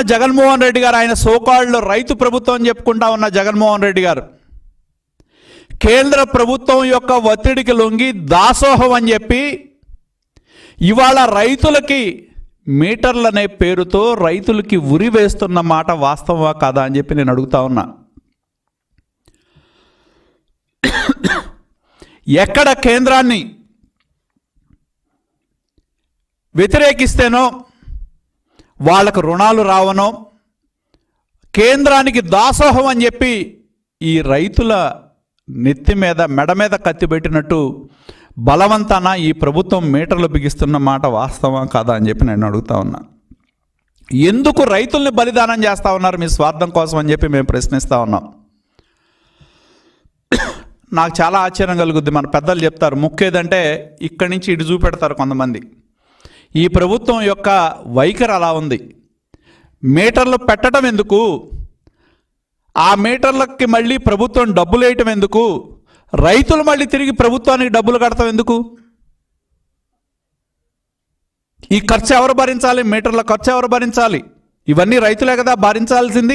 జగన్మోహన్ రెడ్డి గారు ఆయన సోకాళ్ళు రైతు ప్రభుత్వం అని చెప్పుకుంటా ఉన్న జగన్మోహన్ రెడ్డి గారు కేంద్ర ప్రభుత్వం యొక్క ఒత్తిడికి లొంగి దాసోహం అని చెప్పి ఇవాళ రైతులకి మీటర్లు అనే పేరుతో రైతులకి ఉరి వేస్తున్న మాట వాస్తవమా కాదా అని చెప్పి నేను అడుగుతా ఉన్నా ఎక్కడ కేంద్రాన్ని వ్యతిరేకిస్తేనో వాళ్ళకు రుణాలు రావనో కేంద్రానికి దాసోహం అని చెప్పి ఈ రైతుల నెత్తి మీద మెడ మీద కత్తి పెట్టినట్టు బలవంతాన ఈ ప్రభుత్వం మీటర్లు బిగిస్తున్న మాట వాస్తవం కాదా అని చెప్పి నేను అడుగుతా ఉన్నా ఎందుకు రైతుల్ని బలిదానం చేస్తా ఉన్నారు మీ స్వార్థం కోసం అని చెప్పి మేము ప్రశ్నిస్తా ఉన్నాం నాకు చాలా ఆశ్చర్యం కలుగుద్ది మన పెద్దలు చెప్తారు ముఖ్యేదంటే ఇక్కడి నుంచి ఇటు చూపెడతారు కొంతమంది ఈ ప్రభుత్వం యొక్క వైఖరి అలా ఉంది మీటర్లు పెట్టడం ఎందుకు ఆ మీటర్లకి మళ్ళీ ప్రభుత్వం డబ్బులు వేయటం ఎందుకు రైతులు మళ్ళీ తిరిగి ప్రభుత్వానికి డబ్బులు కడతాం ఎందుకు ఈ ఖర్చు ఎవరు భరించాలి మీటర్ల ఖర్చు ఎవరు భరించాలి ఇవన్నీ రైతులే కదా భరించాల్సింది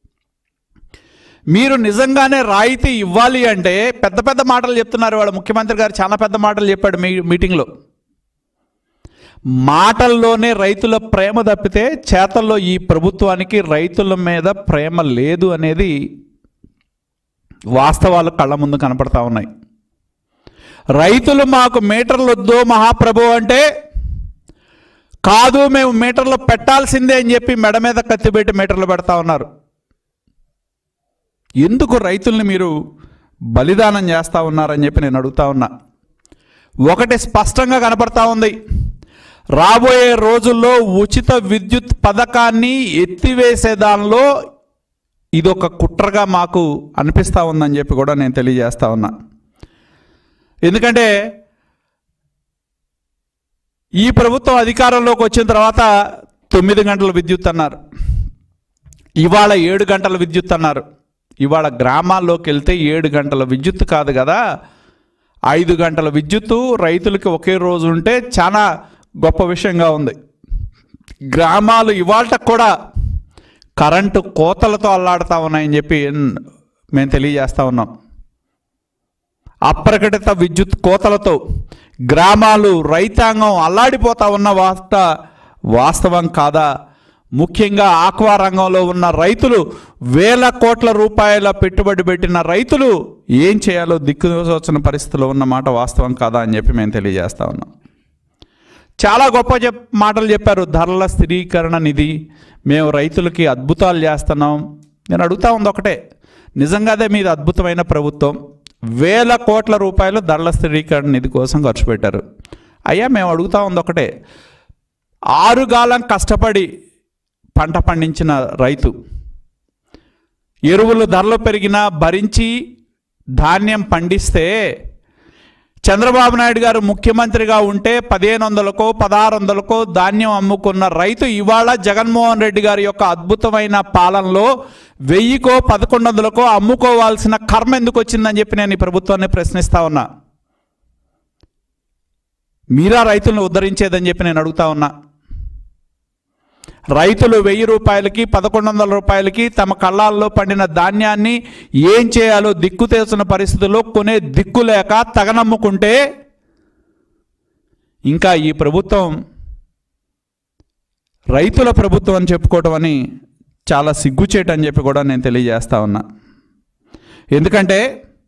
మీరు నిజంగానే రాయితీ ఇవ్వాలి అంటే పెద్ద పెద్ద మాటలు చెప్తున్నారు వాళ్ళ ముఖ్యమంత్రి గారు చాలా పెద్ద మాటలు చెప్పాడు మీ మీటింగ్లో మాటల్లోనే రైతుల ప్రేమ తప్పితే చేతల్లో ఈ ప్రభుత్వానికి రైతుల మీద ప్రేమ లేదు అనేది వాస్తవాలు కళ్ళ ముందు కనపడతా ఉన్నాయి రైతులు మాకు మీటర్లు వద్దు మహాప్రభు అంటే కాదు మేము మీటర్లు పెట్టాల్సిందే అని చెప్పి మెడ మీద కత్తిపెట్టి మీటర్లు పెడతా ఉన్నారు ఎందుకు రైతుల్ని మీరు బలిదానం చేస్తూ ఉన్నారని చెప్పి నేను అడుగుతా ఉన్నా ఒకటి స్పష్టంగా కనపడతా ఉంది రాబోయే రోజుల్లో ఉచిత విద్యుత్ పథకాన్ని ఎత్తివేసే దానిలో ఇదొక కుట్రగా మాకు అనిపిస్తూ ఉందని చెప్పి కూడా నేను తెలియజేస్తా ఉన్నా ఎందుకంటే ఈ ప్రభుత్వం అధికారంలోకి వచ్చిన తర్వాత తొమ్మిది గంటల విద్యుత్ అన్నారు ఇవాళ ఏడు గంటల విద్యుత్ అన్నారు ఇవాళ గ్రామాల్లోకి వెళ్తే ఏడు గంటల విద్యుత్ కాదు కదా ఐదు గంటల విద్యుత్తు రైతులకి ఒకే రోజు ఉంటే చాలా గొప్ప విషయంగా ఉంది గ్రామాలు ఇవాళ కూడా కరెంటు కోతలతో అల్లాడుతూ ఉన్నాయని చెప్పి మేము తెలియజేస్తా ఉన్నాం అప్రకటిత విద్యుత్ కోతలతో గ్రామాలు రైతాంగం అల్లాడిపోతా ఉన్న వార్త వాస్తవం కాదా ముఖ్యంగా ఆక్వా రంగంలో ఉన్న రైతులు వేల కోట్ల రూపాయల పెట్టుబడి పెట్టిన రైతులు ఏం చేయాలో దిక్కు వచ్చిన పరిస్థితిలో ఉన్న మాట వాస్తవం కాదా అని చెప్పి మేము తెలియజేస్తా ఉన్నాం చాలా గొప్ప చెప్ మాటలు చెప్పారు ధరల స్థిరీకరణ నిధి మేము రైతులకి అద్భుతాలు చేస్తున్నాం నేను అడుగుతా ఉంది ఒకటే నిజంగానే మీది అద్భుతమైన ప్రభుత్వం వేల కోట్ల రూపాయలు ధరల స్థిరీకరణ నిధి కోసం ఖర్చు పెట్టారు అయ్యా మేము అడుగుతా ఉంది ఒకటే ఆరుగాలం కష్టపడి పంట పండించిన రైతు ఎరువులు ధరలు పెరిగినా భరించి ధాన్యం పండిస్తే చంద్రబాబు నాయుడు గారు ముఖ్యమంత్రిగా ఉంటే పదిహేను వందలకో పదహారు వందలకో ధాన్యం అమ్ముకున్న రైతు ఇవాళ జగన్మోహన్ రెడ్డి గారి యొక్క అద్భుతమైన పాలనలో వెయ్యికో పదకొండు వందలకో అమ్ముకోవాల్సిన కర్మ ఎందుకు వచ్చిందని చెప్పి నేను ఈ ప్రభుత్వాన్ని ప్రశ్నిస్తా ఉన్నా మీరా రైతులను ఉద్ధరించేదని చెప్పి నేను అడుగుతా ఉన్నా రైతులు వెయ్యి రూపాయలకి పదకొండు వందల రూపాయలకి తమ కళ్ళాల్లో పండిన ధాన్యాన్ని ఏం చేయాలో దిక్కు తెలిసిన పరిస్థితుల్లో కొనే దిక్కు లేక తగనమ్ముకుంటే ఇంకా ఈ ప్రభుత్వం రైతుల ప్రభుత్వం అని చెప్పుకోవడం అని చాలా సిగ్గుచేటు అని చెప్పి కూడా నేను తెలియజేస్తా ఉన్నా ఎందుకంటే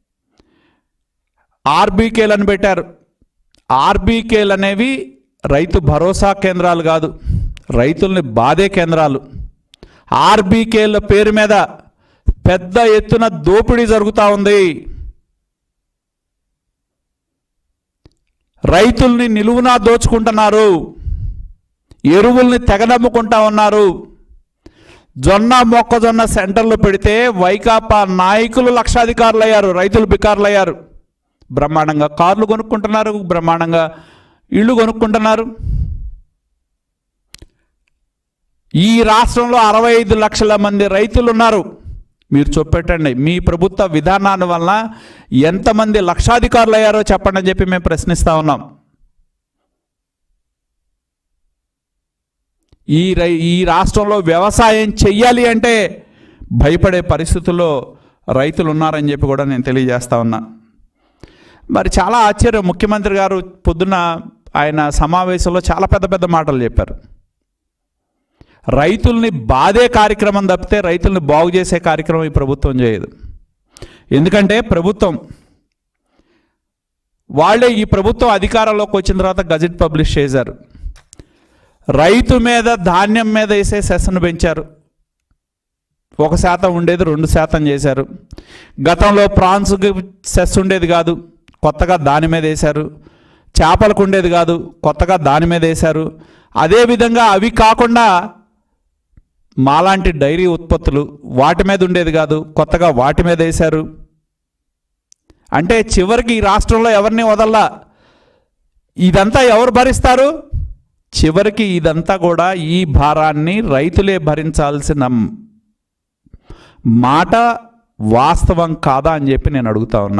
ఆర్బీకేలను పెట్టారు ఆర్బీకేలు అనేవి రైతు భరోసా కేంద్రాలు కాదు రైతుల్ని బాధే కేంద్రాలు ఆర్బీకేల పేరు మీద పెద్ద ఎత్తున దోపిడీ జరుగుతూ ఉంది రైతుల్ని నిలువునా దోచుకుంటున్నారు ఎరువుల్ని తెగనమ్ముకుంటా ఉన్నారు జొన్న మొక్కజొన్న సెంటర్లు పెడితే వైకాపా నాయకులు లక్షాధికారులు అయ్యారు రైతులు బికారులు అయ్యారు బ్రహ్మాండంగా కార్లు కొనుక్కుంటున్నారు బ్రహ్మాండంగా ఇళ్ళు కొనుక్కుంటున్నారు ఈ రాష్ట్రంలో అరవై ఐదు లక్షల మంది రైతులు ఉన్నారు మీరు చూపెట్టండి మీ ప్రభుత్వ విధానాన్ని వలన ఎంతమంది లక్షాధికారులు అయ్యారో చెప్పండి అని చెప్పి మేము ప్రశ్నిస్తా ఉన్నాం ఈ రై ఈ రాష్ట్రంలో వ్యవసాయం చెయ్యాలి అంటే భయపడే పరిస్థితుల్లో రైతులు ఉన్నారని చెప్పి కూడా నేను తెలియజేస్తా ఉన్నా మరి చాలా ఆశ్చర్యం ముఖ్యమంత్రి గారు పొద్దున్న ఆయన సమావేశంలో చాలా పెద్ద పెద్ద మాటలు చెప్పారు రైతుల్ని బాధే కార్యక్రమం తప్పితే రైతుల్ని బాగు చేసే కార్యక్రమం ఈ ప్రభుత్వం చేయదు ఎందుకంటే ప్రభుత్వం వాళ్ళే ఈ ప్రభుత్వం అధికారంలోకి వచ్చిన తర్వాత గజెట్ పబ్లిష్ చేశారు రైతు మీద ధాన్యం మీద వేసే సెస్ను పెంచారు ఒక శాతం ఉండేది రెండు శాతం చేశారు గతంలో ప్రాన్స్కి సెస్ ఉండేది కాదు కొత్తగా దాని మీద వేశారు చేపలకు ఉండేది కాదు కొత్తగా దాని మీద వేశారు అదేవిధంగా అవి కాకుండా మాలాంటి డైరీ ఉత్పత్తులు వాటి మీద ఉండేది కాదు కొత్తగా వాటి మీద వేశారు అంటే చివరికి ఈ రాష్ట్రంలో ఎవరిని వదల్లా ఇదంతా ఎవరు భరిస్తారు చివరికి ఇదంతా కూడా ఈ భారాన్ని రైతులే భరించాల్సిన మాట వాస్తవం కాదా అని చెప్పి నేను అడుగుతా ఉన్నా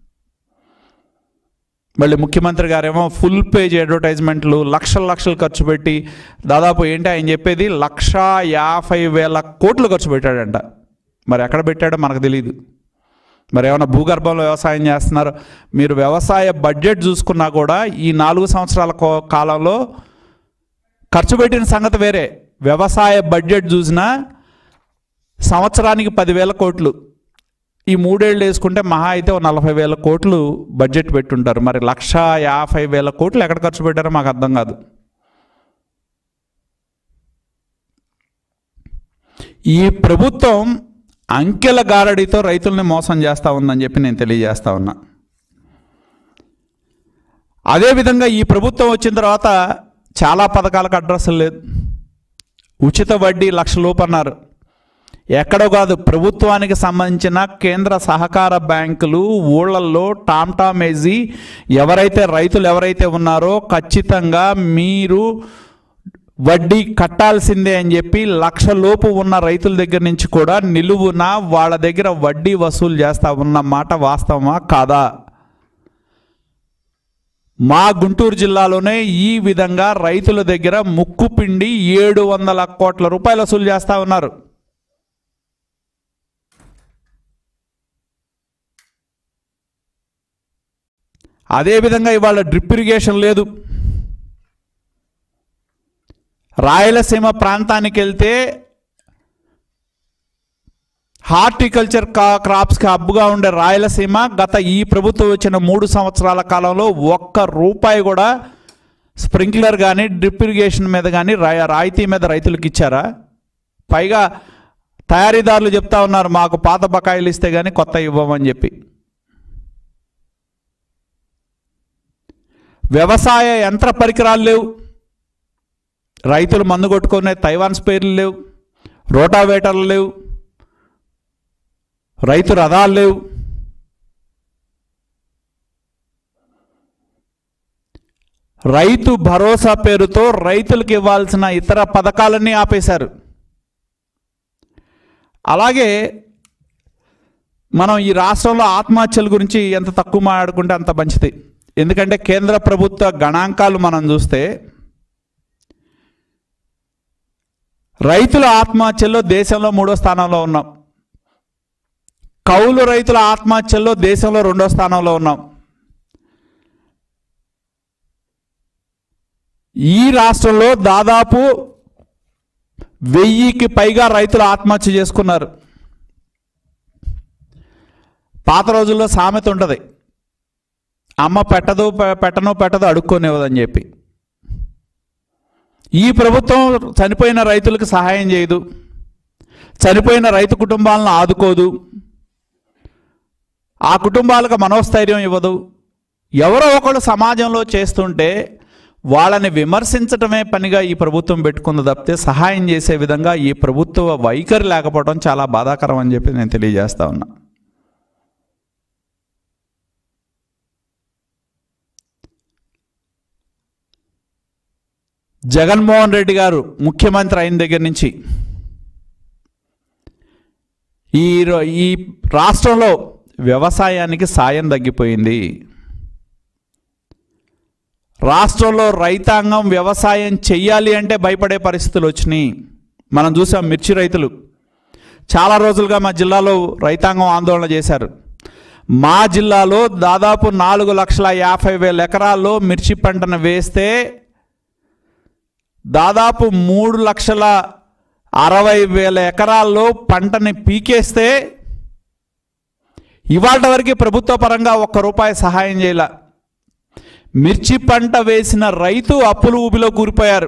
మళ్ళీ ముఖ్యమంత్రి గారేమో ఫుల్ పేజ్ అడ్వర్టైజ్మెంట్లు లక్షల లక్షలు ఖర్చు పెట్టి దాదాపు ఏంటి ఆయన చెప్పేది లక్ష యాభై వేల కోట్లు ఖర్చు పెట్టాడంట మరి ఎక్కడ పెట్టాడో మనకు తెలియదు మరి ఏమైనా భూగర్భంలో వ్యవసాయం చేస్తున్నారు మీరు వ్యవసాయ బడ్జెట్ చూసుకున్నా కూడా ఈ నాలుగు సంవత్సరాల కో- కాలంలో ఖర్చు పెట్టిన సంగతి వేరే వ్యవసాయ బడ్జెట్ చూసినా సంవత్సరానికి పదివేల కోట్లు ఈ మూడేళ్ళు వేసుకుంటే మహా అయితే ఓ నలభై వేల కోట్లు బడ్జెట్ పెట్టుంటారు మరి లక్ష యాభై వేల కోట్లు ఎక్కడ ఖర్చు పెట్టారో మాకు అర్థం కాదు ఈ ప్రభుత్వం అంకెల గారడితో రైతుల్ని మోసం చేస్తూ ఉందని చెప్పి నేను తెలియజేస్తా ఉన్నా అదేవిధంగా ఈ ప్రభుత్వం వచ్చిన తర్వాత చాలా పథకాలకు అడ్రస్ లేదు ఉచిత వడ్డీ లక్ష లోపు అన్నారు ఎక్కడో కాదు ప్రభుత్వానికి సంబంధించిన కేంద్ర సహకార బ్యాంకులు ఊళ్ళల్లో టామ్ టామ్ వేసి ఎవరైతే రైతులు ఎవరైతే ఉన్నారో ఖచ్చితంగా మీరు వడ్డీ కట్టాల్సిందే అని చెప్పి లక్ష లోపు ఉన్న రైతుల దగ్గర నుంచి కూడా నిలువున వాళ్ళ దగ్గర వడ్డీ వసూలు చేస్తా ఉన్న మాట వాస్తవమా కాదా మా గుంటూరు జిల్లాలోనే ఈ విధంగా రైతుల దగ్గర ముక్కు పిండి ఏడు వందల కోట్ల రూపాయలు వసూలు చేస్తా ఉన్నారు అదేవిధంగా ఇవాళ డ్రిప్ ఇరిగేషన్ లేదు రాయలసీమ ప్రాంతానికి వెళ్తే హార్టికల్చర్ కా క్రాప్స్కి హబ్గా ఉండే రాయలసీమ గత ఈ ప్రభుత్వం వచ్చిన మూడు సంవత్సరాల కాలంలో ఒక్క రూపాయి కూడా స్ప్రింక్లర్ కానీ డ్రిప్ ఇరిగేషన్ మీద కానీ రా రాయితీ మీద రైతులకు ఇచ్చారా పైగా తయారీదారులు చెప్తా ఉన్నారు మాకు పాత బకాయిలు ఇస్తే కానీ కొత్త ఇవ్వమని చెప్పి వ్యవసాయ యంత్ర పరికరాలు లేవు రైతులు మందు కొట్టుకునే తైవాన్ స్పేర్లు లేవు రోటావేటర్లు లేవు రైతు రథాలు లేవు రైతు భరోసా పేరుతో రైతులకు ఇవ్వాల్సిన ఇతర పథకాలన్నీ ఆపేశారు అలాగే మనం ఈ రాష్ట్రంలో ఆత్మహత్యల గురించి ఎంత తక్కువ మాట్లాడుకుంటే అంత మంచిది ఎందుకంటే కేంద్ర ప్రభుత్వ గణాంకాలు మనం చూస్తే రైతుల ఆత్మహత్యల్లో దేశంలో మూడో స్థానంలో ఉన్నాం కౌలు రైతుల ఆత్మహత్యల్లో దేశంలో రెండో స్థానంలో ఉన్నాం ఈ రాష్ట్రంలో దాదాపు వెయ్యికి పైగా రైతులు ఆత్మహత్య చేసుకున్నారు పాత రోజుల్లో సామెత ఉంటుంది అమ్మ పెట్టదు పె- పెట్టను పెట్టదు అడుక్కోనివ్వదని చెప్పి ఈ ప్రభుత్వం చనిపోయిన రైతులకు సహాయం చేయదు చనిపోయిన రైతు కుటుంబాలను ఆదుకోదు ఆ కుటుంబాలకు మనోస్థైర్యం ఇవ్వదు ఎవరో ఒకళ్ళు సమాజంలో చేస్తుంటే వాళ్ళని విమర్శించటమే పనిగా ఈ ప్రభుత్వం పెట్టుకుంది తప్పితే సహాయం చేసే విధంగా ఈ ప్రభుత్వ వైఖరి లేకపోవడం చాలా బాధాకరం అని చెప్పి నేను తెలియజేస్తా ఉన్నా జగన్మోహన్ రెడ్డి గారు ముఖ్యమంత్రి అయిన దగ్గర నుంచి ఈ రో- ఈ రాష్ట్రంలో వ్యవసాయానికి సాయం తగ్గిపోయింది రాష్ట్రంలో రైతాంగం వ్యవసాయం చెయ్యాలి అంటే భయపడే పరిస్థితులు వచ్చినాయి మనం చూసాం మిర్చి రైతులు చాలా రోజులుగా మా జిల్లాలో రైతాంగం ఆందోళన చేశారు మా జిల్లాలో దాదాపు నాలుగు లక్షల యాభై వేల ఎకరాల్లో మిర్చి పంటను వేస్తే దాదాపు మూడు లక్షల అరవై వేల ఎకరాల్లో పంటని పీకేస్తే ఇవాళ వరకు ప్రభుత్వ పరంగా ఒక్క రూపాయి సహాయం చేయాల మిర్చి పంట వేసిన రైతు అప్పులు ఊబిలో కూరిపోయారు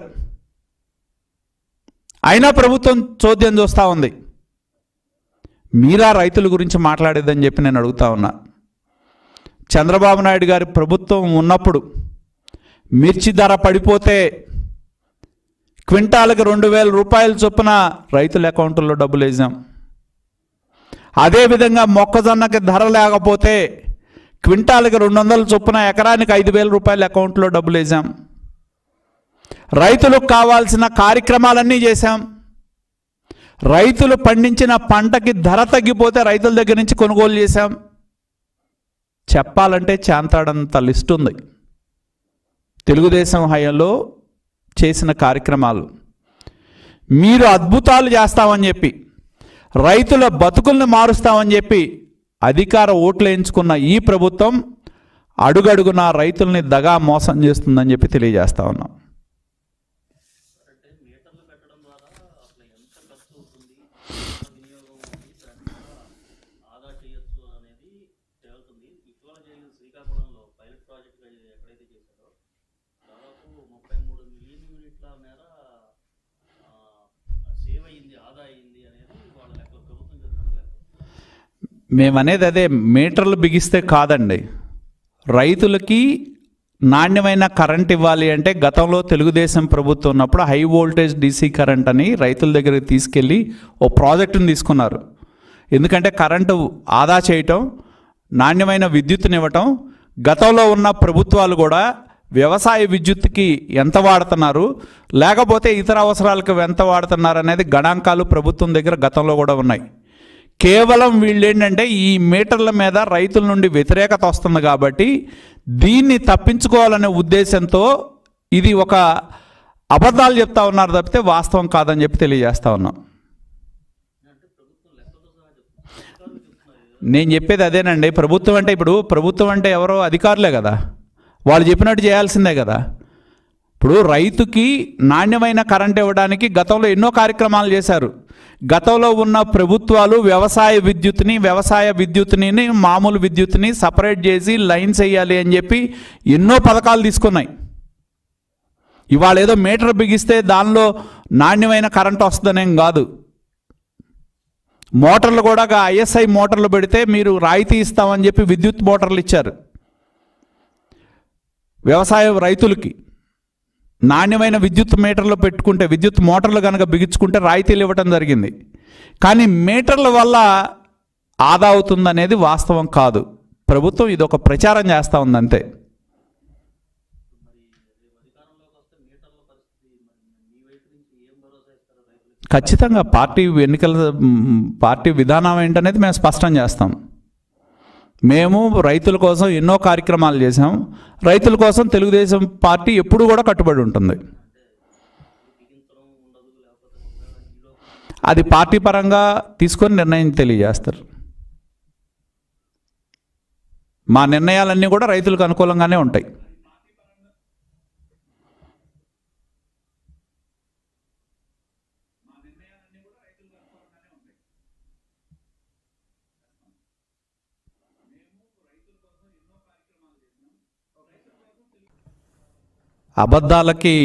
అయినా ప్రభుత్వం చోద్యం చూస్తూ ఉంది మీరా రైతుల గురించి మాట్లాడేదని చెప్పి నేను అడుగుతా ఉన్నా చంద్రబాబు నాయుడు గారి ప్రభుత్వం ఉన్నప్పుడు మిర్చి ధర పడిపోతే క్వింటాల్కి రెండు వేల రూపాయల చొప్పున రైతుల అకౌంట్లో డబ్బులు వేసాం అదేవిధంగా మొక్కజొన్నకి ధర లేకపోతే క్వింటాల్కి రెండు వందల చొప్పున ఎకరానికి ఐదు వేల రూపాయల అకౌంట్లో డబ్బులు వేసాం రైతులకు కావాల్సిన కార్యక్రమాలన్నీ చేశాం రైతులు పండించిన పంటకి ధర తగ్గిపోతే రైతుల దగ్గర నుంచి కొనుగోలు చేశాం చెప్పాలంటే చాంతాడంత లిస్ట్ ఉంది తెలుగుదేశం హయాంలో చేసిన కార్యక్రమాలు మీరు అద్భుతాలు చేస్తామని చెప్పి రైతుల బతుకుల్ని మారుస్తామని చెప్పి అధికార ఓట్లు వేయించుకున్న ఈ ప్రభుత్వం అడుగడుగున రైతుల్ని దగా మోసం చేస్తుందని చెప్పి తెలియజేస్తా ఉన్నాం అంటే మీటర్లు పెట్టడం ద్వారా అసలు ఎంత ఖర్చు అవుతుంది ఎంత వినియోగం ఉంది ఎంత ఆదా చేయొచ్చు అనేది తేలుతుంది ఇటీవల జరిగిన శ్రీకాకుళంలో పైలట్ ప్రాజెక్ట్ ఎక్కడైతే చేశారో దాదాపు ముప్పై మూడు మిలియన్ యూనిట్ల మేర సేవ్ అయింది ఆదా అయింది అనేది వాళ్ళ లెక్కలు ప్రభుత్వం చెప్తున్న లెక్కలు మేమనేది అదే మీటర్లు బిగిస్తే కాదండి రైతులకి నాణ్యమైన కరెంట్ ఇవ్వాలి అంటే గతంలో తెలుగుదేశం ప్రభుత్వం ఉన్నప్పుడు హై వోల్టేజ్ డీసీ కరెంట్ అని రైతుల దగ్గరికి తీసుకెళ్ళి ఓ ప్రాజెక్టుని తీసుకున్నారు ఎందుకంటే కరెంటు ఆదా చేయటం నాణ్యమైన విద్యుత్తునివ్వటం గతంలో ఉన్న ప్రభుత్వాలు కూడా వ్యవసాయ విద్యుత్తుకి ఎంత వాడుతున్నారు లేకపోతే ఇతర అవసరాలకు ఎంత వాడుతున్నారు అనేది గణాంకాలు ప్రభుత్వం దగ్గర గతంలో కూడా ఉన్నాయి కేవలం వీళ్ళు ఏంటంటే ఈ మీటర్ల మీద రైతుల నుండి వ్యతిరేకత వస్తుంది కాబట్టి దీన్ని తప్పించుకోవాలనే ఉద్దేశంతో ఇది ఒక అబద్ధాలు చెప్తా ఉన్నారు తప్పితే వాస్తవం కాదని చెప్పి తెలియజేస్తా ఉన్నాం అంటే ప్రభుత్వం లెక్కలతో సహా చెప్తుంది అధికారులు చెప్తున్నారు నేను చెప్పేది అదేనండి ప్రభుత్వం అంటే ఇప్పుడు ప్రభుత్వం అంటే ఎవరో అధికారులే కదా వాళ్ళు చెప్పినట్టు చేయాల్సిందే కదా ఇప్పుడు రైతుకి నాణ్యమైన కరెంట్ ఇవ్వడానికి గతంలో ఎన్నో కార్యక్రమాలు చేశారు గతంలో ఉన్న ప్రభుత్వాలు వ్యవసాయ విద్యుత్ని వ్యవసాయ విద్యుత్ని మామూలు విద్యుత్ని సపరేట్ చేసి లైన్స్ వేయాలి అని చెప్పి ఎన్నో పథకాలు తీసుకున్నాయి ఇవాళ ఏదో మీటర్ బిగిస్తే దానిలో నాణ్యమైన కరెంట్ వస్తుందనేం కాదు మోటార్లు కూడా ఐఎస్ఐ మోటార్లు పెడితే మీరు రాయితీ ఇస్తామని చెప్పి విద్యుత్ మోటార్లు ఇచ్చారు వ్యవసాయ రైతులకి నాణ్యమైన విద్యుత్ మీటర్లు పెట్టుకుంటే విద్యుత్ మోటార్లు కనుక బిగించుకుంటే రాయితీలు ఇవ్వటం జరిగింది కానీ మీటర్ల వల్ల ఆదా అవుతుందనేది వాస్తవం కాదు ప్రభుత్వం ఇది ఒక ప్రచారం చేస్తూ ఉంది అంతే మరి రేపు అధికారంలోకి వస్తే మీటర్ల పరిస్థితి మరి మీ వైపు నుంచి ఏం భరోసా ఇస్తారో రైతులకి ఖచ్చితంగా పార్టీ ఎన్నికల మ్, పార్టీ విధానం ఏంటనేది మేము స్పష్టం చేస్తాం మేము రైతుల కోసం ఎన్నో కార్యక్రమాలు చేసాం రైతుల కోసం తెలుగుదేశం పార్టీ ఎప్పుడూ కూడా కట్టుబడి ఉంటుంది బిగించడం ఉండదు లేకపోతే ఒకవేళ ఈలో అది పార్టీ పరంగా తీసుకొని నిర్ణయం తెలియజేస్తారు మా నిర్ణయాలన్నీ కూడా రైతులకు అనుకూలంగానే ఉంటాయి అబద్ధాలకి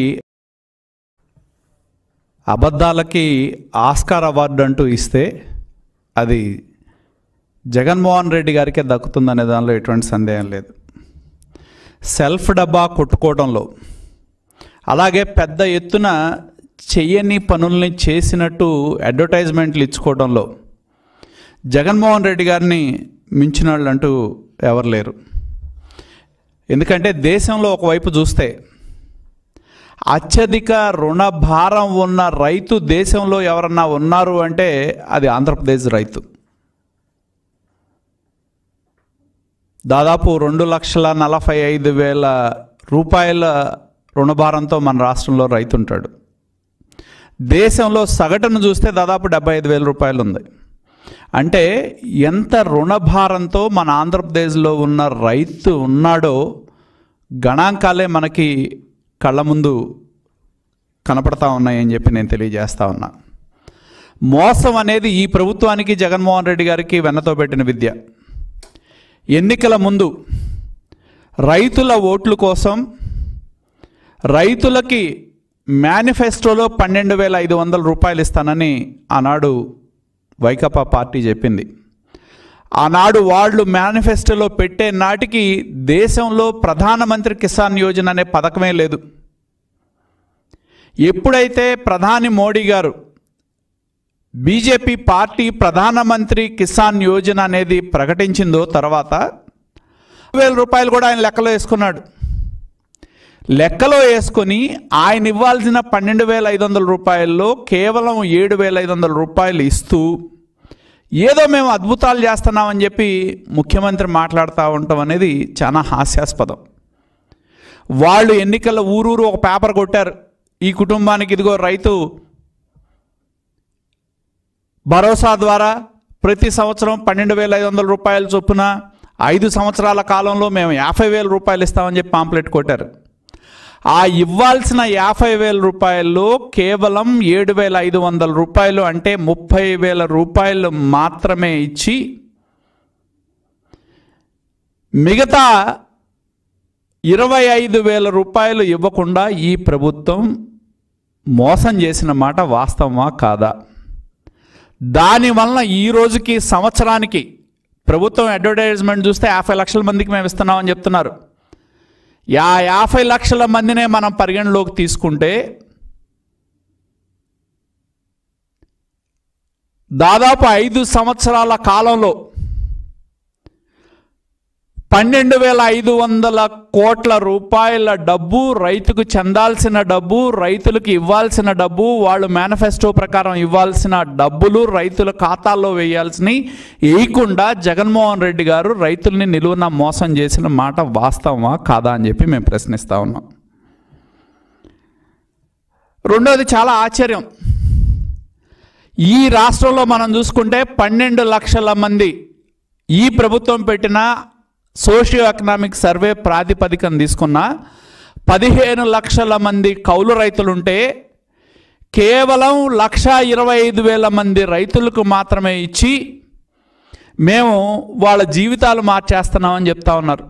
అబద్ధాలకి ఆస్కార్ అవార్డు అంటూ ఇస్తే అది జగన్మోహన్ రెడ్డి గారికే దక్కుతుందనే దానిలో ఎటువంటి సందేహం లేదు సెల్ఫ్ డబ్బా కొట్టుకోవడంలో అలాగే పెద్ద ఎత్తున చెయ్యని పనుల్ని చేసినట్టు అడ్వర్టైజ్మెంట్లు ఇచ్చుకోవడంలో జగన్మోహన్ రెడ్డి గారిని మించిన వాళ్ళు అంటూ ఎవరు లేరు ఎందుకంటే దేశంలో ఒకవైపు చూస్తే అత్యధిక రుణ భారం ఉన్న రైతు దేశంలో ఎవరన్నా ఉన్నారు అంటే అది ఆంధ్రప్రదేశ్ రైతు దాదాపు రెండు లక్షల నలభై ఐదు వేల రూపాయల రుణభారంతో మన రాష్ట్రంలో రైతు ఉంటాడు దేశంలో సగటును చూస్తే దాదాపు డెబ్బై ఐదు వేల రూపాయలు ఉంది అంటే ఎంత రుణభారంతో మన ఆంధ్రప్రదేశ్లో ఉన్న రైతు ఉన్నాడో గణాంకాలే మనకి కళ్ళ ముందు కనపడతా ఉన్నాయని చెప్పి నేను తెలియజేస్తా ఉన్నా మోసం అనేది ఈ ప్రభుత్వానికి జగన్మోహన్ రెడ్డి గారికి వెన్నతో పెట్టిన విద్య ఎన్నికల ముందు రైతుల ఓట్ల కోసం రైతులకి మేనిఫెస్టోలో పన్నెండు వేల ఐదు వందల రూపాయలు ఇస్తానని ఆనాడు వైకాపా పార్టీ చెప్పింది ఆనాడు వాళ్ళు మేనిఫెస్టోలో పెట్టే నాటికి దేశంలో ప్రధానమంత్రి కిసాన్ యోజన అనే పథకమే లేదు ఎప్పుడైతే ప్రధాని మోడీ గారు బీజేపీ పార్టీ ప్రధానమంత్రి కిసాన్ యోజన అనేది ప్రకటించిందో తర్వాత వేల రూపాయలు కూడా ఆయన లెక్కలో వేసుకున్నాడు లెక్కలో వేసుకొని ఆయన ఇవ్వాల్సిన పన్నెండు వేల ఐదు వందల రూపాయల్లో కేవలం ఏడు వేల ఐదు వందల రూపాయలు ఇస్తూ ఏదో మేము అద్భుతాలు చేస్తున్నామని చెప్పి ముఖ్యమంత్రి మాట్లాడుతూ ఉండటం అనేది చాలా హాస్యాస్పదం వాళ్ళు ఎన్నికల ఊరూరు ఒక పేపర్ కొట్టారు ఈ కుటుంబానికి ఇదిగో రైతు భరోసా ద్వారా ప్రతి సంవత్సరం పన్నెండు వేల ఐదు వందల రూపాయల చొప్పున ఐదు సంవత్సరాల కాలంలో మేము యాభై వేల రూపాయలు ఇస్తామని చెప్పి పాంప్లెట్ కొట్టారు ఆ ఇవ్వాల్సిన యాభై వేల రూపాయల్లో కేవలం ఏడు వేల ఐదు వందల రూపాయలు అంటే ముప్పై వేల రూపాయలు మాత్రమే ఇచ్చి మిగతా ఇరవై ఐదు వేల రూపాయలు ఇవ్వకుండా ఈ ప్రభుత్వం మోసం చేసిన మాట వాస్తవమా కాదా దానివల్ల ఈ రోజుకి సంవత్సరానికి ప్రభుత్వం అడ్వర్టైజ్మెంట్ చూస్తే యాభై లక్షల మందికి మేము ఇస్తున్నామని చెప్తున్నారు యా యాభై లక్షల మందినే మనం పరిగణలోకి తీసుకుంటే దాదాపు ఐదు సంవత్సరాల కాలంలో పన్నెండు వేల ఐదు వందల కోట్ల రూపాయల డబ్బు రైతుకు చెందాల్సిన డబ్బు రైతులకు ఇవ్వాల్సిన డబ్బు వాళ్ళు మేనిఫెస్టో ప్రకారం ఇవ్వాల్సిన డబ్బులు రైతుల ఖాతాల్లో వేయాల్సినవి వేయకుండా జగన్మోహన్ రెడ్డి గారు రైతుల్ని నిలువున మోసం చేసిన మాట వాస్తవమా కాదా అని చెప్పి మేము ప్రశ్నిస్తా ఉన్నాం రెండోది చాలా ఆశ్చర్యం ఈ రాష్ట్రంలో మనం చూసుకుంటే పన్నెండు లక్షల మంది ఈ ప్రభుత్వం పెట్టిన సోషియో ఎకనామిక్ సర్వే ప్రాతిపదికన తీసుకున్న పదిహేను లక్షల మంది కౌలు రైతులుంటే కేవలం లక్ష ఇరవై ఐదు వేల మంది రైతులకు మాత్రమే ఇచ్చి మేము వాళ్ళ జీవితాలు మార్చేస్తున్నామని చెప్తా ఉన్నారు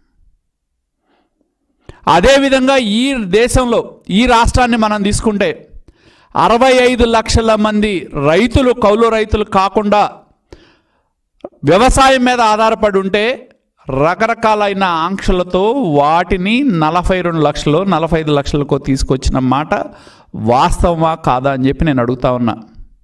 అదేవిధంగా ఈ దేశంలో ఈ రాష్ట్రాన్ని మనం తీసుకుంటే అరవై ఐదు లక్షల మంది రైతులు కౌలు రైతులు కాకుండా వ్యవసాయం మీద ఆధారపడి ఉంటే రకరకాలైన ఆంక్షలతో వాటిని నలభై రెండు లక్షలు నలభై ఐదు లక్షలకు తీసుకొచ్చిన మాట వాస్తవమా కాదా అని చెప్పి నేను అడుగుతా ఉన్నా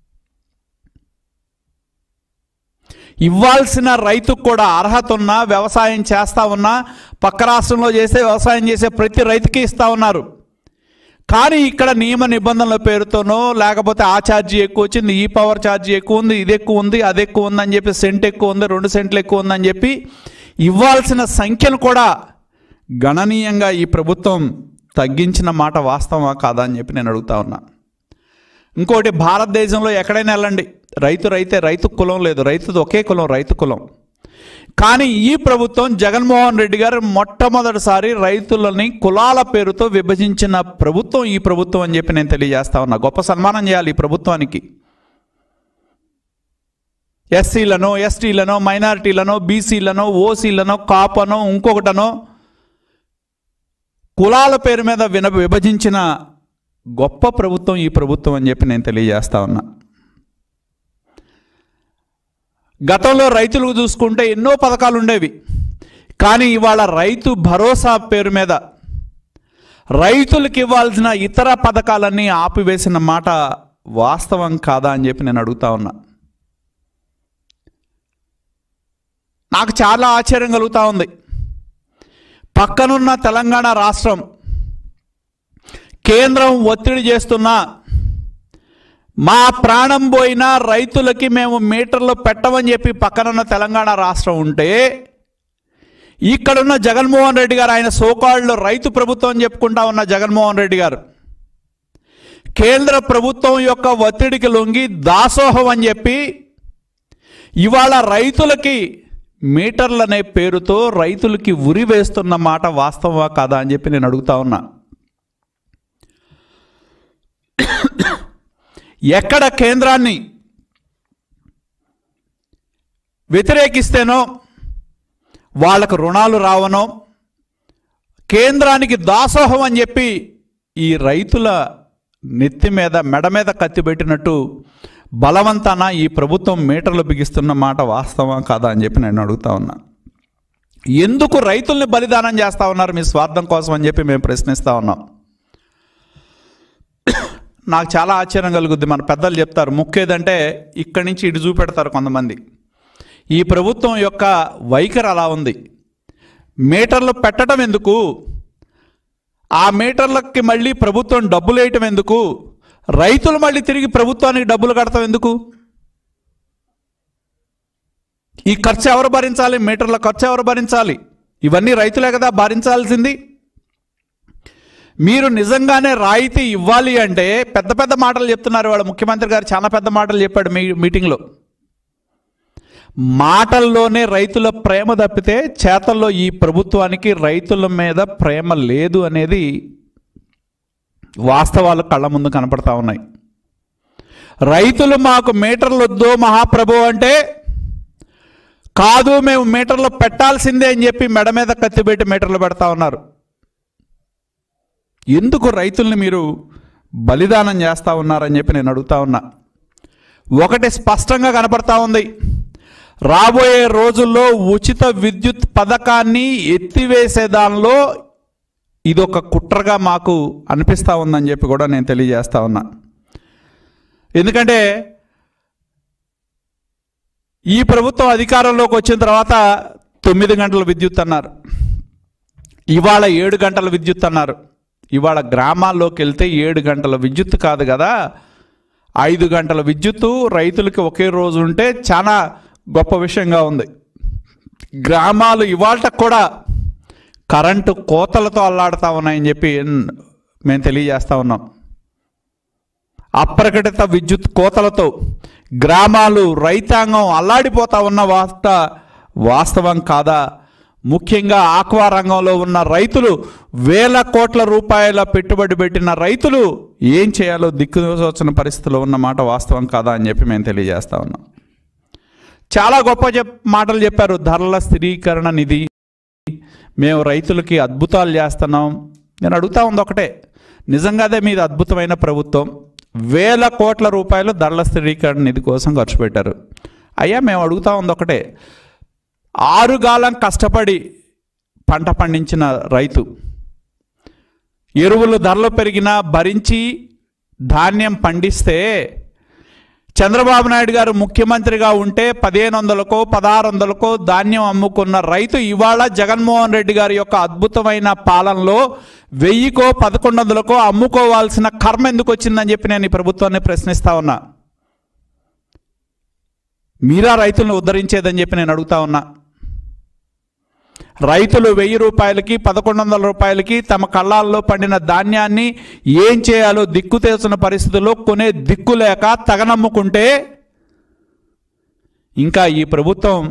ఇవ్వాల్సిన రైతుకు కూడా అర్హత ఉన్నా వ్యవసాయం చేస్తా ఉన్నా పక్క రాష్ట్రంలో చేసే వ్యవసాయం చేసే ప్రతి రైతుకి ఇస్తా ఉన్నారు కానీ ఇక్కడ నియమ నిబంధనల పేరుతోనో లేకపోతే ఆ ఛార్జీ ఎక్కువ వచ్చింది ఈ పవర్ ఛార్జీ ఎక్కువ ఉంది ఇది ఎక్కువ ఉంది అది ఎక్కువ ఉందని చెప్పి సెంట్ ఎక్కువ ఉంది రెండు సెంట్లు ఎక్కువ ఉందని చెప్పి ఇవ్వాల్సిన సంఖ్యను కూడా గణనీయంగా ఈ ప్రభుత్వం తగ్గించిన మాట వాస్తవమా కాదా అని చెప్పి నేను అడుగుతా ఉన్నా ఇంకోటి భారతదేశంలో ఎక్కడైనా వెళ్ళండి రైతు రైతే రైతు కులం లేదు రైతుది ఒకే కులం రైతు కులం కానీ ఈ ప్రభుత్వం జగన్మోహన్ రెడ్డి గారు మొట్టమొదటిసారి రైతులని కులాల పేరుతో విభజించిన ప్రభుత్వం ఈ ప్రభుత్వం అని చెప్పి నేను తెలియజేస్తా ఉన్నా గొప్ప సన్మానం చేయాలి ఈ ప్రభుత్వానికి ఎస్సీలను ఎస్టీలను మైనారిటీలను బీసీలను ఓసీలను కాపనో ఇంకొకటనో కులాల పేరు మీద విన విభజించిన గొప్ప ప్రభుత్వం ఈ ప్రభుత్వం అని చెప్పి నేను తెలియజేస్తా ఉన్నా గతంలో రైతులకు చూసుకుంటే ఎన్నో పథకాలు ఉండేవి కానీ ఇవాళ రైతు భరోసా పేరు మీద రైతులకు ఇవ్వాల్సిన ఇతర పథకాలన్నీ ఆపివేసిన మాట వాస్తవం కాదా అని చెప్పి నేను అడుగుతా ఉన్నా నాకు చాలా ఆశ్చర్యం కలుగుతూ ఉంది పక్కనున్న తెలంగాణ రాష్ట్రం కేంద్రం ఒత్తిడి చేస్తున్నా మా ప్రాణం పోయినా రైతులకి మేము మీటర్లు పెట్టమని చెప్పి పక్కనున్న తెలంగాణ రాష్ట్రం ఉంటే ఇక్కడున్న జగన్మోహన్ రెడ్డి గారు ఆయన సోకాళ్ళు రైతు ప్రభుత్వం అని చెప్పుకుంటా ఉన్న జగన్మోహన్ రెడ్డి గారు కేంద్ర ప్రభుత్వం యొక్క ఒత్తిడికి లొంగి దాసోహం అని చెప్పి ఇవాళ రైతులకి మీటర్లు అనే పేరుతో రైతులకి ఉరి వేస్తున్న మాట వాస్తవమా కాదా అని చెప్పి నేను అడుగుతా ఉన్నా ఎక్కడ కేంద్రాన్ని వ్యతిరేకిస్తేనో వాళ్ళకు రుణాలు రావనో కేంద్రానికి దాసోహం అని చెప్పి ఈ రైతుల నెత్తి మీద మెడ మీద కత్తి పెట్టినట్టు బలవంతాన ఈ ప్రభుత్వం మీటర్లు బిగిస్తున్న మాట వాస్తవా కాదా అని చెప్పి నేను అడుగుతా ఉన్నా ఎందుకు రైతుల్ని బలిదానం చేస్తా ఉన్నారు మీ స్వార్థం కోసం అని చెప్పి మేము ప్రశ్నిస్తా ఉన్నాం నాకు చాలా ఆశ్చర్యం కలుగుద్ది మన పెద్దలు చెప్తారు ముఖ్యేదంటే ఇక్కడి నుంచి ఇటు చూపెడతారు కొంతమంది ఈ ప్రభుత్వం యొక్క వైఖరి అలా ఉంది మీటర్లు పెట్టడం ఎందుకు ఆ మీటర్లకి మళ్ళీ ప్రభుత్వం డబ్బులు వేయటం ఎందుకు రైతులు మళ్ళీ తిరిగి ప్రభుత్వానికి డబ్బులు కడతాం ఎందుకు ఈ ఖర్చు ఎవరు భరించాలి మీటర్ల ఖర్చు ఎవరు భరించాలి ఇవన్నీ రైతులే కదా భరించాల్సింది మీరు నిజంగానే రాయితీ ఇవ్వాలి అంటే పెద్ద పెద్ద మాటలు చెప్తున్నారు వాళ్ళ ముఖ్యమంత్రి గారు చాలా పెద్ద మాటలు చెప్పాడు మీ మీటింగ్లో మాటల్లోనే రైతుల ప్రేమ తప్పితే చేతల్లో ఈ ప్రభుత్వానికి రైతుల మీద ప్రేమ లేదు అనేది వాస్తవాలు కళ్ళ ముందు కనపడతా ఉన్నాయి రైతులు మాకు మీటర్లు వద్దు మహాప్రభు అంటే కాదు మేము మీటర్లు పెట్టాల్సిందే అని చెప్పి మెడ మీద కత్తిపెట్టి మీటర్లు పెడతా ఉన్నారు ఎందుకు రైతుల్ని మీరు బలిదానం చేస్తూ ఉన్నారని చెప్పి నేను అడుగుతా ఉన్నా ఒకటి స్పష్టంగా కనపడతా ఉంది రాబోయే రోజుల్లో ఉచిత విద్యుత్ పథకాన్ని ఎత్తివేసే దానిలో ఇదొక కుట్రగా మాకు అనిపిస్తూ ఉందని చెప్పి కూడా నేను తెలియజేస్తా ఉన్నా ఎందుకంటే ఈ ప్రభుత్వం అధికారంలోకి వచ్చిన తర్వాత తొమ్మిది గంటల విద్యుత్ అన్నారు ఇవాళ ఏడు గంటల విద్యుత్ అన్నారు ఇవాళ గ్రామాల్లోకి వెళ్తే ఏడు గంటల విద్యుత్ కాదు కదా ఐదు గంటల విద్యుత్తు రైతులకి ఒకే రోజు ఉంటే చాలా గొప్ప విషయంగా ఉంది గ్రామాలు ఇవాళ కూడా కరెంటు కోతలతో అల్లాడుతూ ఉన్నాయని చెప్పి మేము తెలియజేస్తా ఉన్నాం అప్రకటిత విద్యుత్ కోతలతో గ్రామాలు రైతాంగం అల్లాడిపోతా ఉన్న వార్త వాస్తవం కాదా ముఖ్యంగా ఆక్వా రంగంలో ఉన్న రైతులు వేల కోట్ల రూపాయల పెట్టుబడి పెట్టిన రైతులు ఏం చేయాలో దిక్కువచ్చిన పరిస్థితిలో ఉన్న మాట వాస్తవం కాదా అని చెప్పి మేము తెలియజేస్తా ఉన్నాం చాలా గొప్ప చెప్ మాటలు చెప్పారు ధరల స్థిరీకరణ నిధి మేము రైతులకి అద్భుతాలు చేస్తున్నాం నేను అడుగుతా ఉంది ఒకటే నిజంగా అదే మీది అద్భుతమైన ప్రభుత్వం వేల కోట్ల రూపాయలు ధరల స్థిరీకరణ నిధి కోసం ఖర్చు పెట్టారు అయ్యా మేము అడుగుతా ఉంది ఒకటే ఆరుగాలం కష్టపడి పంట పండించిన రైతు ఎరువులు ధరలు పెరిగినా భరించి ధాన్యం పండిస్తే చంద్రబాబు నాయుడు గారు ముఖ్యమంత్రిగా ఉంటే పదిహేను వందలకో పదహారు వందలకో ధాన్యం అమ్ముకున్న రైతు ఇవాళ జగన్మోహన్ రెడ్డి గారి యొక్క అద్భుతమైన పాలనలో వెయ్యికో పదకొండు వందలకో అమ్ముకోవాల్సిన కర్మ ఎందుకు వచ్చిందని చెప్పి నేను ఈ ప్రభుత్వాన్ని ప్రశ్నిస్తా ఉన్నా మీరా రైతులను ఉద్ధరించేదని చెప్పి నేను అడుగుతా ఉన్నా రైతులు వెయ్యి రూపాయలకి పదకొండు వందల రూపాయలకి తమ కళ్ళాల్లో పండిన ధాన్యాన్ని ఏం చేయాలో దిక్కు తెల్సిన పరిస్థితుల్లో కొనే దిక్కు లేక తగనమ్ముకుంటే ఇంకా ఈ ప్రభుత్వం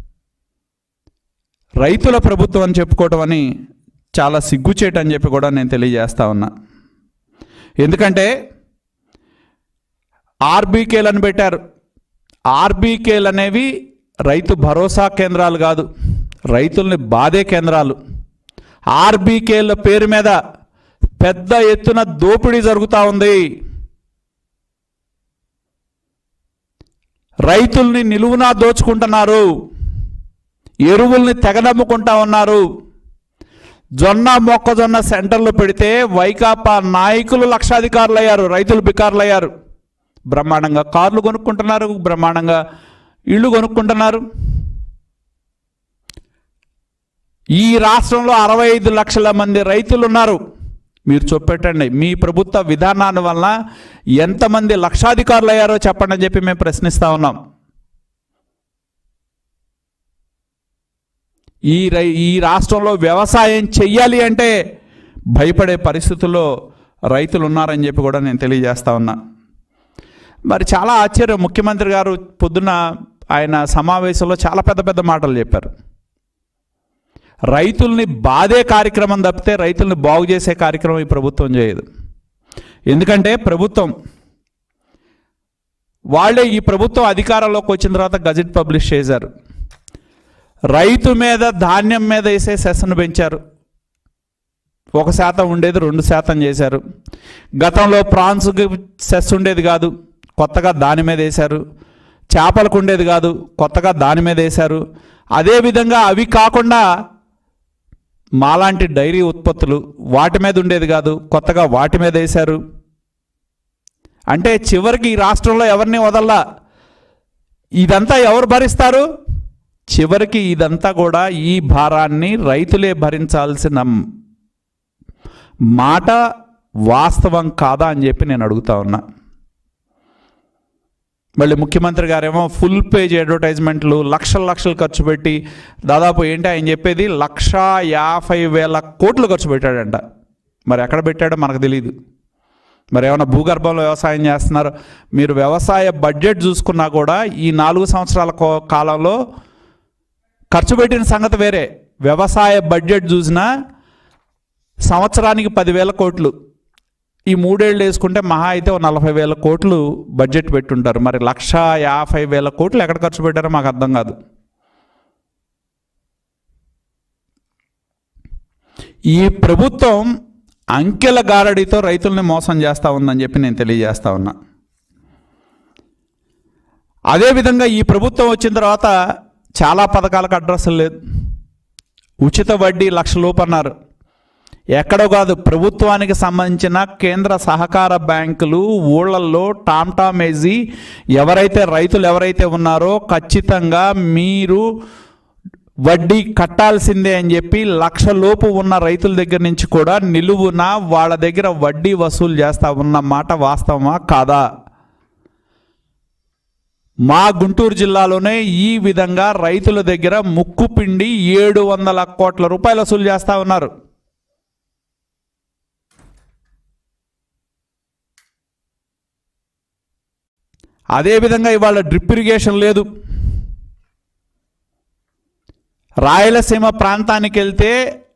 రైతుల ప్రభుత్వం అని చెప్పుకోవటం అని చాలా సిగ్గుచేటు అని చెప్పి కూడా నేను తెలియజేస్తా ఉన్నా ఎందుకంటే ఆర్బీకేలను పెట్టారు ఆర్బీకేలు అనేవి రైతు భరోసా కేంద్రాలు కాదు రైతుల్ని బాధే కేంద్రాలు ఆర్బీకేల పేరు మీద పెద్ద ఎత్తున దోపిడీ జరుగుతూ ఉంది రైతుల్ని నిలువునా దోచుకుంటున్నారు ఎరువుల్ని తెగనమ్ముకుంటా ఉన్నారు జొన్న మొక్కజొన్న సెంటర్లు పెడితే వైకాపా నాయకులు లక్షాధికారులు అయ్యారు రైతులు బికారులు అయ్యారు బ్రహ్మాండంగా కార్లు కొనుక్కుంటున్నారు బ్రహ్మాండంగా ఇళ్ళు కొనుక్కుంటున్నారు ఈ రాష్ట్రంలో అరవై ఐదు లక్షల మంది రైతులు ఉన్నారు మీరు చూపెట్టండి మీ ప్రభుత్వ విధానాన్ని వలన ఎంతమంది లక్షాధికారులు అయ్యారో చెప్పండి అని చెప్పి మేము ప్రశ్నిస్తా ఉన్నాం ఈ రై ఈ రాష్ట్రంలో వ్యవసాయం చెయ్యాలి అంటే భయపడే పరిస్థితుల్లో రైతులు ఉన్నారని చెప్పి కూడా నేను తెలియజేస్తా ఉన్నా మరి చాలా ఆశ్చర్యం ముఖ్యమంత్రి గారు పొద్దున ఆయన సమావేశంలో చాలా పెద్ద పెద్ద మాటలు చెప్పారు రైతుల్ని బాధే కార్యక్రమం తప్పితే రైతుల్ని బాగు చేసే కార్యక్రమం ఈ ప్రభుత్వం చేయదు ఎందుకంటే ప్రభుత్వం వాళ్ళే ఈ ప్రభుత్వం అధికారంలోకి వచ్చిన తర్వాత గజెట్ పబ్లిష్ చేశారు రైతు మీద ధాన్యం మీద వేసే సెస్ను పెంచారు ఒక శాతం ఉండేది రెండు శాతం చేశారు గతంలో ప్రాన్స్కి సెస్ ఉండేది కాదు కొత్తగా దాని మీద వేశారు చేపలకు ఉండేది కాదు కొత్తగా దాని మీద వేశారు అదేవిధంగా అవి కాకుండా మాలాంటి డైరీ ఉత్పత్తులు వాటి మీద ఉండేది కాదు కొత్తగా వాటి మీద వేశారు అంటే చివరికి ఈ రాష్ట్రంలో ఎవరిని వదల్లా ఇదంతా ఎవరు భరిస్తారు చివరికి ఇదంతా కూడా ఈ భారాన్ని రైతులే భరించాల్సిన మాట వాస్తవం కాదా అని చెప్పి నేను అడుగుతా ఉన్నా మళ్ళీ ముఖ్యమంత్రి గారేమో ఫుల్ పేజ్ అడ్వర్టైజ్మెంట్లు లక్షల లక్షలు ఖర్చు పెట్టి దాదాపు ఏంటి ఆయన చెప్పేది లక్ష యాభై వేల కోట్లు ఖర్చు పెట్టాడంట మరి ఎక్కడ పెట్టాడో మనకు తెలియదు మరి ఏమైనా భూగర్భంలో వ్యవసాయం చేస్తున్నారు మీరు వ్యవసాయ బడ్జెట్ చూసుకున్నా కూడా ఈ నాలుగు సంవత్సరాల కో- కాలంలో ఖర్చు పెట్టిన సంగతి వేరే వ్యవసాయ బడ్జెట్ చూసినా సంవత్సరానికి పదివేల కోట్లు ఈ మూడేళ్ళు వేసుకుంటే మహా అయితే ఓ నలభై వేల కోట్లు బడ్జెట్ పెట్టుంటారు మరి లక్ష యాభై వేల కోట్లు ఎక్కడ ఖర్చు పెట్టారో మాకు అర్థం కాదు ఈ ప్రభుత్వం అంకెల గారడితో రైతుల్ని మోసం చేస్తూ ఉందని చెప్పి నేను తెలియజేస్తా ఉన్నా అదేవిధంగా ఈ ప్రభుత్వం వచ్చిన తర్వాత చాలా పథకాలకు అడ్రస్ లేదు ఉచిత వడ్డీ లక్ష లోపు అన్నారు ఎక్కడో కాదు ప్రభుత్వానికి సంబంధించిన కేంద్ర సహకార బ్యాంకులు ఊళ్ళల్లో టామ్ టామ్ వేసి ఎవరైతే రైతులు ఎవరైతే ఉన్నారో ఖచ్చితంగా మీరు వడ్డీ కట్టాల్సిందే అని చెప్పి లక్ష లోపు ఉన్న రైతుల దగ్గర నుంచి కూడా నిలువున వాళ్ళ దగ్గర వడ్డీ వసూలు చేస్తా ఉన్న మాట వాస్తవమా కాదా మా గుంటూరు జిల్లాలోనే ఈ విధంగా రైతుల దగ్గర ముక్కు పిండి ఏడు వందల కోట్ల రూపాయలు వసూలు చేస్తా ఉన్నారు అదేవిధంగా ఇవాళ డ్రిప్ ఇరిగేషన్ లేదు రాయలసీమ ప్రాంతానికి వెళ్తే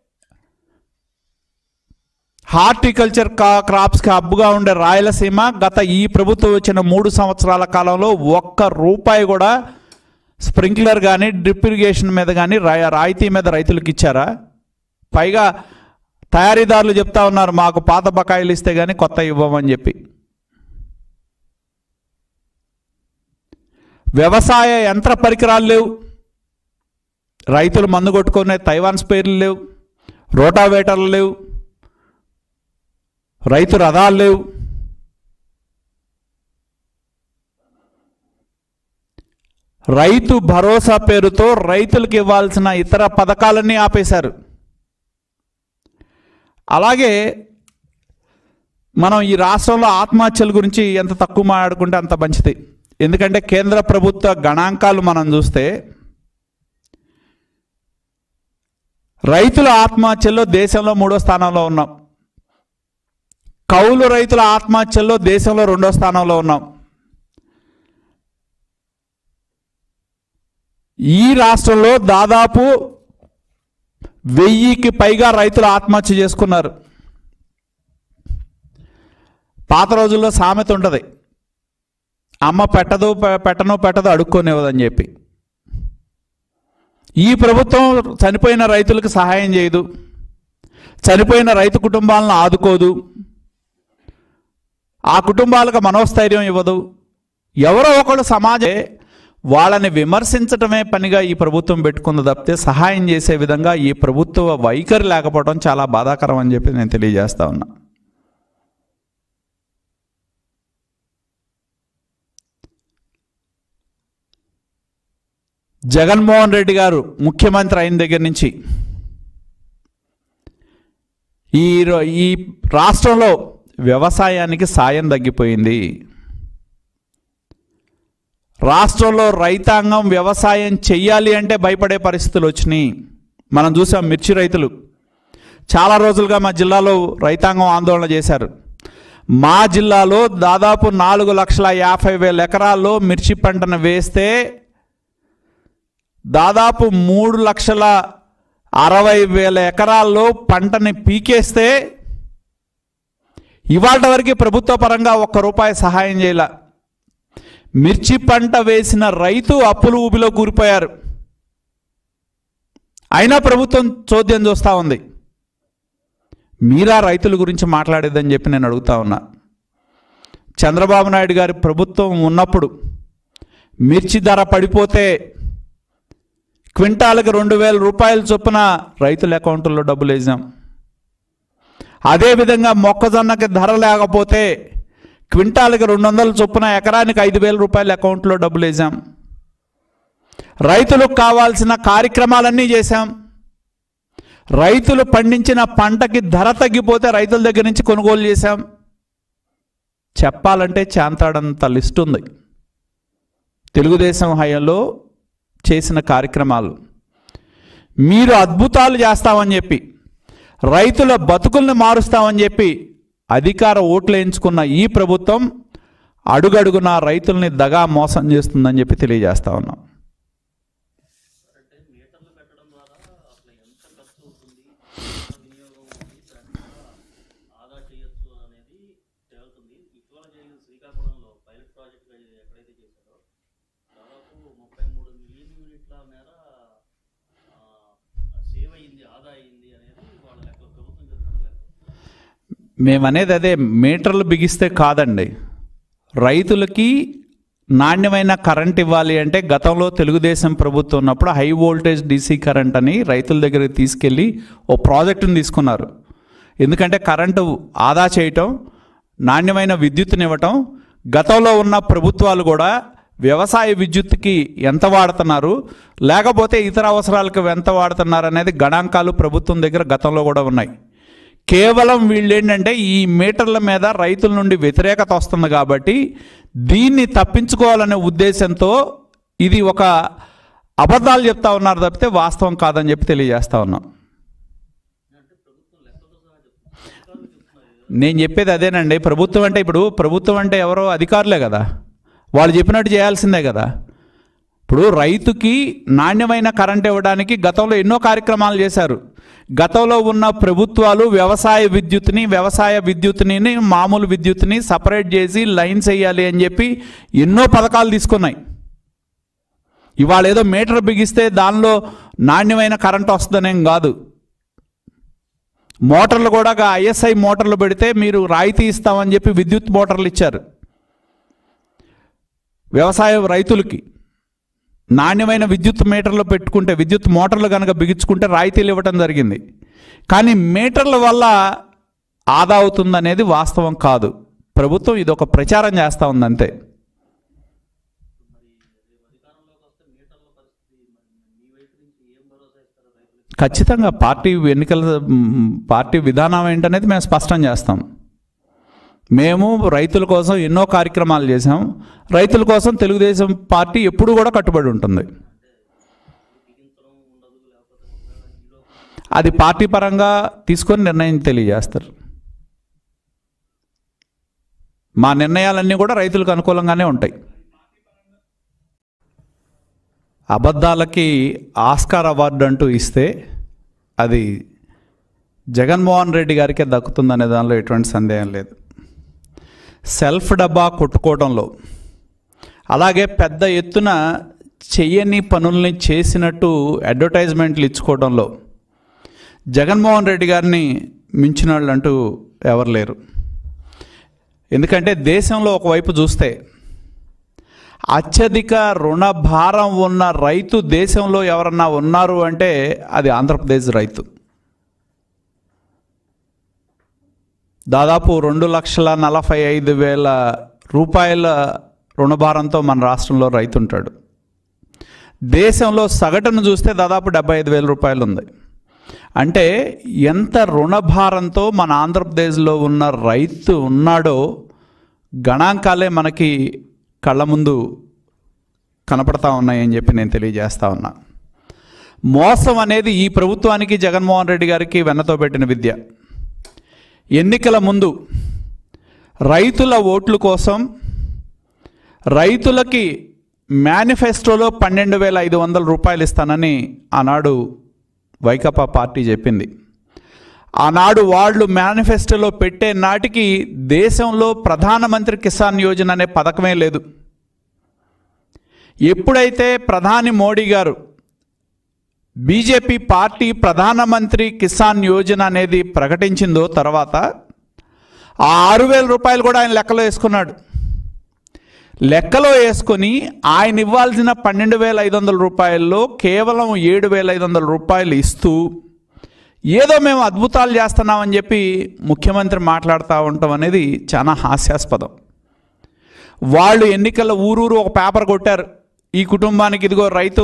హార్టికల్చర్ కా క్రాప్స్కి హబ్బుగా ఉండే రాయలసీమ గత ఈ ప్రభుత్వం వచ్చిన మూడు సంవత్సరాల కాలంలో ఒక్క రూపాయి కూడా స్ప్రింక్లర్ కానీ డ్రిప్ ఇరిగేషన్ మీద కానీ రాయ రాయితీ మీద రైతులకు ఇచ్చారా పైగా తయారీదారులు చెప్తా ఉన్నారు మాకు పాత బకాయిలు ఇస్తే కానీ కొత్త ఇవ్వమని చెప్పి వ్యవసాయ యంత్ర పరికరాలు లేవు రైతులు మందు కొట్టుకునే తైవాన్ స్పేర్లు లేవు రోటావేటర్లు లేవు రైతు రథాలు లేవు రైతు భరోసా పేరుతో రైతులకు ఇవ్వాల్సిన ఇతర పథకాలన్నీ ఆపేశారు అలాగే మనం ఈ రాష్ట్రంలో ఆత్మహత్యల గురించి ఎంత తక్కువ మాట్లాడుకుంటే అంత మంచిది ఎందుకంటే కేంద్ర ప్రభుత్వ గణాంకాలు మనం చూస్తే రైతుల ఆత్మహత్యల్లో దేశంలో మూడో స్థానంలో ఉన్నాం కౌలు రైతుల ఆత్మహత్యల్లో దేశంలో రెండో స్థానంలో ఉన్నాం ఈ రాష్ట్రంలో దాదాపు వెయ్యికి పైగా రైతులు ఆత్మహత్య చేసుకున్నారు పాత రోజుల్లో సామెత ఉంటుంది అమ్మ పెట్టదు పె- పెట్టను పెట్టదు అడుక్కోనివ్వదని చెప్పి ఈ ప్రభుత్వం చనిపోయిన రైతులకు సహాయం చేయదు చనిపోయిన రైతు కుటుంబాలను ఆదుకోదు ఆ కుటుంబాలకు మనోస్థైర్యం ఇవ్వదు ఎవరో ఒకళ్ళు సమాజే వాళ్ళని విమర్శించటమే పనిగా ఈ ప్రభుత్వం పెట్టుకుంది తప్పితే సహాయం చేసే విధంగా ఈ ప్రభుత్వ వైఖరి లేకపోవడం చాలా బాధాకరం అని చెప్పి నేను తెలియజేస్తా ఉన్నా జగన్మోహన్ రెడ్డి గారు ముఖ్యమంత్రి అయిన దగ్గర నుంచి ఈ రో- ఈ రాష్ట్రంలో వ్యవసాయానికి సాయం తగ్గిపోయింది రాష్ట్రంలో రైతాంగం వ్యవసాయం చెయ్యాలి అంటే భయపడే పరిస్థితులు వచ్చినాయి మనం చూసాం మిర్చి రైతులు చాలా రోజులుగా మా జిల్లాలో రైతాంగం ఆందోళన చేశారు మా జిల్లాలో దాదాపు నాలుగు లక్షల యాభై వేల ఎకరాల్లో మిర్చి పంటను వేస్తే దాదాపు మూడు లక్షల అరవై వేల ఎకరాల్లో పంటని పీకేస్తే ఇవాళ వరకు ప్రభుత్వ పరంగా ఒక్క రూపాయి సహాయం చేయాల మిర్చి పంట వేసిన రైతు అప్పులు ఊబిలో కూరిపోయారు అయినా ప్రభుత్వం చోద్యం చూస్తూ ఉంది మీరా రైతుల గురించి మాట్లాడేదని చెప్పి నేను అడుగుతా ఉన్నా చంద్రబాబు నాయుడు గారి ప్రభుత్వం ఉన్నప్పుడు మిర్చి ధర పడిపోతే క్వింటాల్కి రెండు వేల రూపాయల చొప్పున రైతుల అకౌంట్లో డబ్బులు వేసాం అదేవిధంగా మొక్కజొన్నకి ధర లేకపోతే క్వింటాల్కి రెండు వందల చొప్పున ఎకరానికి ఐదు వేల రూపాయల అకౌంట్లో డబ్బులు వేసాం రైతులకు కావాల్సిన కార్యక్రమాలన్నీ చేశాం రైతులు పండించిన పంటకి ధర తగ్గిపోతే రైతుల దగ్గర నుంచి కొనుగోలు చేశాం చెప్పాలంటే చాంతాడంత లిస్ట్ ఉంది తెలుగుదేశం హయాంలో చేసిన కార్యక్రమాలు మీరు అద్భుతాలు చేస్తామని చెప్పి రైతుల బతుకుల్ని మారుస్తామని చెప్పి అధికార ఓట్లు వేయించుకున్న ఈ ప్రభుత్వం అడుగడుగున రైతుల్ని దగా మోసం చేస్తుందని చెప్పి తెలియజేస్తా ఉన్నాం అంటే మీటర్లు పెట్టడం ద్వారా అసలు ఎంత ఖర్చు అవుతుంది ఎంత వినియోగం ఉంది దాని ద్వారా ఆదా చేయొచ్చు అనేది తేలుతుంది ఇటీవల జరిగిన శ్రీకాకుళంలో పైలట్ ప్రాజెక్ట్ ఎక్కడైతే చేశారో దాదాపు ముప్పై మూడు మిలియన్ యూనిట్ల మేర సేవ్ అయ్యింది ఆదా అయింది అనేది వాళ్ళ లెక్కలు ప్రభుత్వం చెప్తున్న లెక్కలు మేమనేది అదే మీటర్లు బిగిస్తే కాదండి రైతులకి నాణ్యమైన కరెంట్ ఇవ్వాలి అంటే గతంలో తెలుగుదేశం ప్రభుత్వం ఉన్నప్పుడు హై వోల్టేజ్ డీసీ కరెంట్ అని రైతుల దగ్గరికి తీసుకెళ్ళి ఓ ప్రాజెక్టును తీసుకున్నారు ఎందుకంటే కరెంటు ఆదా చేయటం నాణ్యమైన విద్యుత్తుని ఇవ్వటం గతంలో ఉన్న ప్రభుత్వాలు కూడా వ్యవసాయ విద్యుత్తుకి ఎంత వాడుతున్నారు లేకపోతే ఇతర అవసరాలకు ఎంత వాడుతున్నారు అనేది గణాంకాలు ప్రభుత్వం దగ్గర గతంలో కూడా ఉన్నాయి కేవలం వీళ్ళు ఏంటంటే ఈ మీటర్ల మీద రైతుల నుండి వ్యతిరేకత వస్తుంది కాబట్టి దీన్ని తప్పించుకోవాలనే ఉద్దేశంతో ఇది ఒక అబద్ధాలు చెప్తా ఉన్నారు తప్పితే వాస్తవం కాదని చెప్పి తెలియజేస్తా ఉన్నాం అంటే ప్రభుత్వం లెక్కలతో సహా చెప్తుంది అధికారులు చెప్తున్నారు నేను చెప్పేది అదేనండి ప్రభుత్వం అంటే ఇప్పుడు ప్రభుత్వం అంటే ఎవరో అధికారులే కదా వాళ్ళు చెప్పినట్టు చేయాల్సిందే కదా ఇప్పుడు రైతుకి నాణ్యమైన కరెంట్ ఇవ్వడానికి గతంలో ఎన్నో కార్యక్రమాలు చేశారు గతంలో ఉన్న ప్రభుత్వాలు వ్యవసాయ విద్యుత్ని వ్యవసాయ విద్యుత్ని మామూలు విద్యుత్ని సపరేట్ చేసి లైన్స్ వేయాలి అని చెప్పి ఎన్నో పథకాలు తీసుకున్నాయి ఇవాళ ఏదో మీటర్ బిగిస్తే దానిలో నాణ్యమైన కరెంట్ వస్తుందనేం కాదు మోటార్లు కూడా ఐఎస్ఐ మోటార్లు పెడితే మీరు రాయితీ ఇస్తామని చెప్పి విద్యుత్ మోటార్లు ఇచ్చారు వ్యవసాయ రైతులకి నాణ్యమైన విద్యుత్ మీటర్లు పెట్టుకుంటే విద్యుత్ మోటార్లు కనుక బిగించుకుంటే రాయితీలు ఇవ్వటం జరిగింది కానీ మీటర్ల వల్ల ఆదా అవుతుందనేది వాస్తవం కాదు ప్రభుత్వం ఇది ఒక ప్రచారం చేస్తూ ఉంది అంతే మరి రేపు అధికారంలోకి వస్తే మీటర్ల పరిస్థితి మరి మీ వైపు నుంచి ఏం భరోసా ఇస్తారో రైతులకి ఖచ్చితంగా పార్టీ ఎన్నికల మ్, పార్టీ విధానం ఏంటనేది మేము స్పష్టం చేస్తాం మేము రైతుల కోసం ఎన్నో కార్యక్రమాలు చేసాం రైతుల కోసం తెలుగుదేశం పార్టీ ఎప్పుడు కూడా కట్టుబడి ఉంటుంది బిగించడం ఉండదు లేకపోతే ఒకవేళ ఈలో అది పార్టీ పరంగా తీసుకొని నిర్ణయం తెలియజేస్తారు మా నిర్ణయాలన్నీ కూడా రైతులకు అనుకూలంగానే ఉంటాయి అబద్ధాలకి ఆస్కార్ అవార్డు అంటూ ఇస్తే అది జగన్మోహన్ రెడ్డి గారికే దక్కుతుందనే దానిలో ఎటువంటి సందేహం లేదు సెల్ఫ్ డబ్బా కొట్టుకోవడంలో అలాగే పెద్ద ఎత్తున చెయ్యని పనుల్ని చేసినట్టు అడ్వర్టైజ్మెంట్లు ఇచ్చుకోవడంలో జగన్మోహన్ రెడ్డి గారిని మించిన వాళ్ళు అంటూ ఎవరు లేరు ఎందుకంటే దేశంలో ఒకవైపు చూస్తే అత్యధిక రుణ భారం ఉన్న రైతు దేశంలో ఎవరన్నా ఉన్నారు అంటే అది ఆంధ్రప్రదేశ్ రైతు దాదాపు రెండు లక్షల నలభై ఐదు వేల రూపాయల రుణభారంతో మన రాష్ట్రంలో రైతు ఉంటాడు దేశంలో సగటును చూస్తే దాదాపు డెబ్బై ఐదు వేల రూపాయలు ఉంది అంటే ఎంత రుణభారంతో మన ఆంధ్రప్రదేశ్లో ఉన్న రైతు ఉన్నాడో గణాంకాలే మనకి కళ్ళ ముందు కనపడతా ఉన్నాయని చెప్పి నేను తెలియజేస్తా ఉన్నా మోసం అనేది ఈ ప్రభుత్వానికి జగన్మోహన్ రెడ్డి గారికి వెన్నతో పెట్టిన విద్య ఎన్నికల ముందు రైతుల ఓట్ల కోసం రైతులకి మేనిఫెస్టోలో పన్నెండు వేల ఐదు వందల రూపాయలు ఇస్తానని ఆనాడు వైకాపా పార్టీ చెప్పింది ఆనాడు వాళ్ళు మేనిఫెస్టోలో పెట్టే నాటికి దేశంలో ప్రధానమంత్రి కిసాన్ యోజన అనే పథకమే లేదు ఎప్పుడైతే ప్రధాని మోడీ గారు బీజేపీ పార్టీ ప్రధానమంత్రి కిసాన్ యోజన అనేది ప్రకటించిందో తర్వాత ఆ ఆరు వేల రూపాయలు కూడా ఆయన లెక్కలో వేసుకున్నాడు లెక్కలో వేసుకొని ఆయన ఇవ్వాల్సిన పన్నెండు వేల ఐదు వందల రూపాయల్లో కేవలం ఏడు వేల ఐదు వందల రూపాయలు ఇస్తూ ఏదో మేము అద్భుతాలు చేస్తున్నామని చెప్పి ముఖ్యమంత్రి మాట్లాడుతూ ఉండటం అనేది చాలా హాస్యాస్పదం వాళ్ళు ఎన్నికల ఊరూరు ఒక పేపర్ కొట్టారు ఈ కుటుంబానికి ఇదిగో రైతు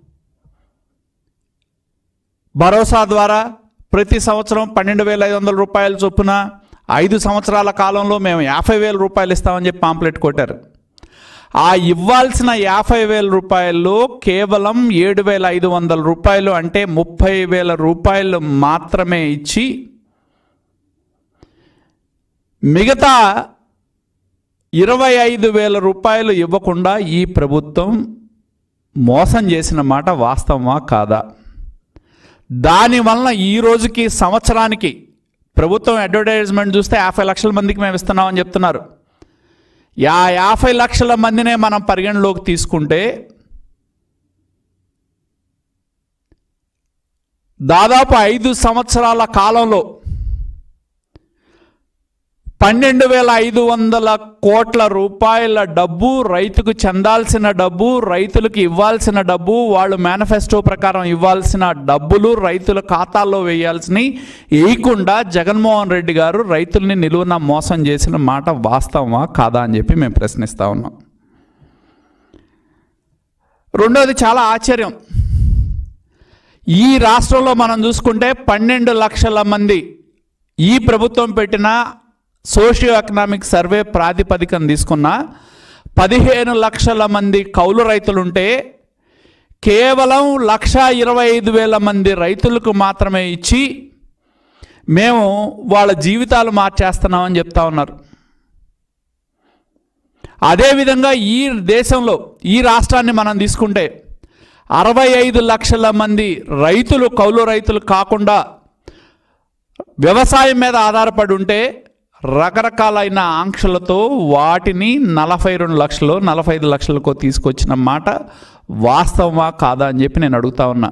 భరోసా ద్వారా ప్రతి సంవత్సరం పన్నెండు వేల ఐదు వందల రూపాయల చొప్పున ఐదు సంవత్సరాల కాలంలో మేము యాభై వేల రూపాయలు ఇస్తామని చెప్పి పాంప్లెట్ కొట్టారు ఆ ఇవ్వాల్సిన యాభై వేల రూపాయల్లో కేవలం ఏడు వేల ఐదు వందల రూపాయలు అంటే ముప్పై వేల రూపాయలు మాత్రమే ఇచ్చి మిగతా ఇరవై ఐదు వేల రూపాయలు ఇవ్వకుండా ఈ ప్రభుత్వం మోసం చేసిన మాట వాస్తవమా కాదా దానివలన ఈ రోజుకి సంవత్సరానికి ప్రభుత్వం అడ్వర్టైజ్మెంట్ చూస్తే యాభై లక్షల మందికి మేము ఇస్తున్నామని చెప్తున్నారు యా యాభై లక్షల మందినే మనం పరిగణలోకి తీసుకుంటే దాదాపు ఐదు సంవత్సరాల కాలంలో పన్నెండు వేల ఐదు వందల కోట్ల రూపాయల డబ్బు రైతుకు చెందాల్సిన డబ్బు రైతులకు ఇవ్వాల్సిన డబ్బు వాళ్ళు మేనిఫెస్టో ప్రకారం ఇవ్వాల్సిన డబ్బులు రైతుల ఖాతాల్లో వేయాల్సినవి వేయకుండా జగన్మోహన్ రెడ్డి గారు రైతుల్ని నిలువున మోసం చేసిన మాట వాస్తవమా కాదా అని చెప్పి మేము ప్రశ్నిస్తా ఉన్నాం రెండోది చాలా ఆశ్చర్యం ఈ రాష్ట్రంలో మనం చూసుకుంటే పన్నెండు లక్షల మంది ఈ ప్రభుత్వం పెట్టిన సోషియో ఎకనామిక్ సర్వే ప్రాతిపదికన తీసుకున్న పదిహేను లక్షల మంది కౌలు రైతులుంటే కేవలం లక్ష ఇరవై ఐదు వేల మంది రైతులకు మాత్రమే ఇచ్చి మేము వాళ్ళ జీవితాలు మార్చేస్తున్నామని చెప్తా ఉన్నారు అదేవిధంగా ఈ దేశంలో ఈ రాష్ట్రాన్ని మనం తీసుకుంటే అరవై ఐదు లక్షల మంది రైతులు కౌలు రైతులు కాకుండా వ్యవసాయం మీద ఆధారపడి ఉంటే రకరకాలైన ఆంక్షలతో వాటిని నలభై రెండు లక్షలు నలభై ఐదు లక్షలకు తీసుకొచ్చిన మాట వాస్తవమా కాదా అని చెప్పి నేను అడుగుతా ఉన్నా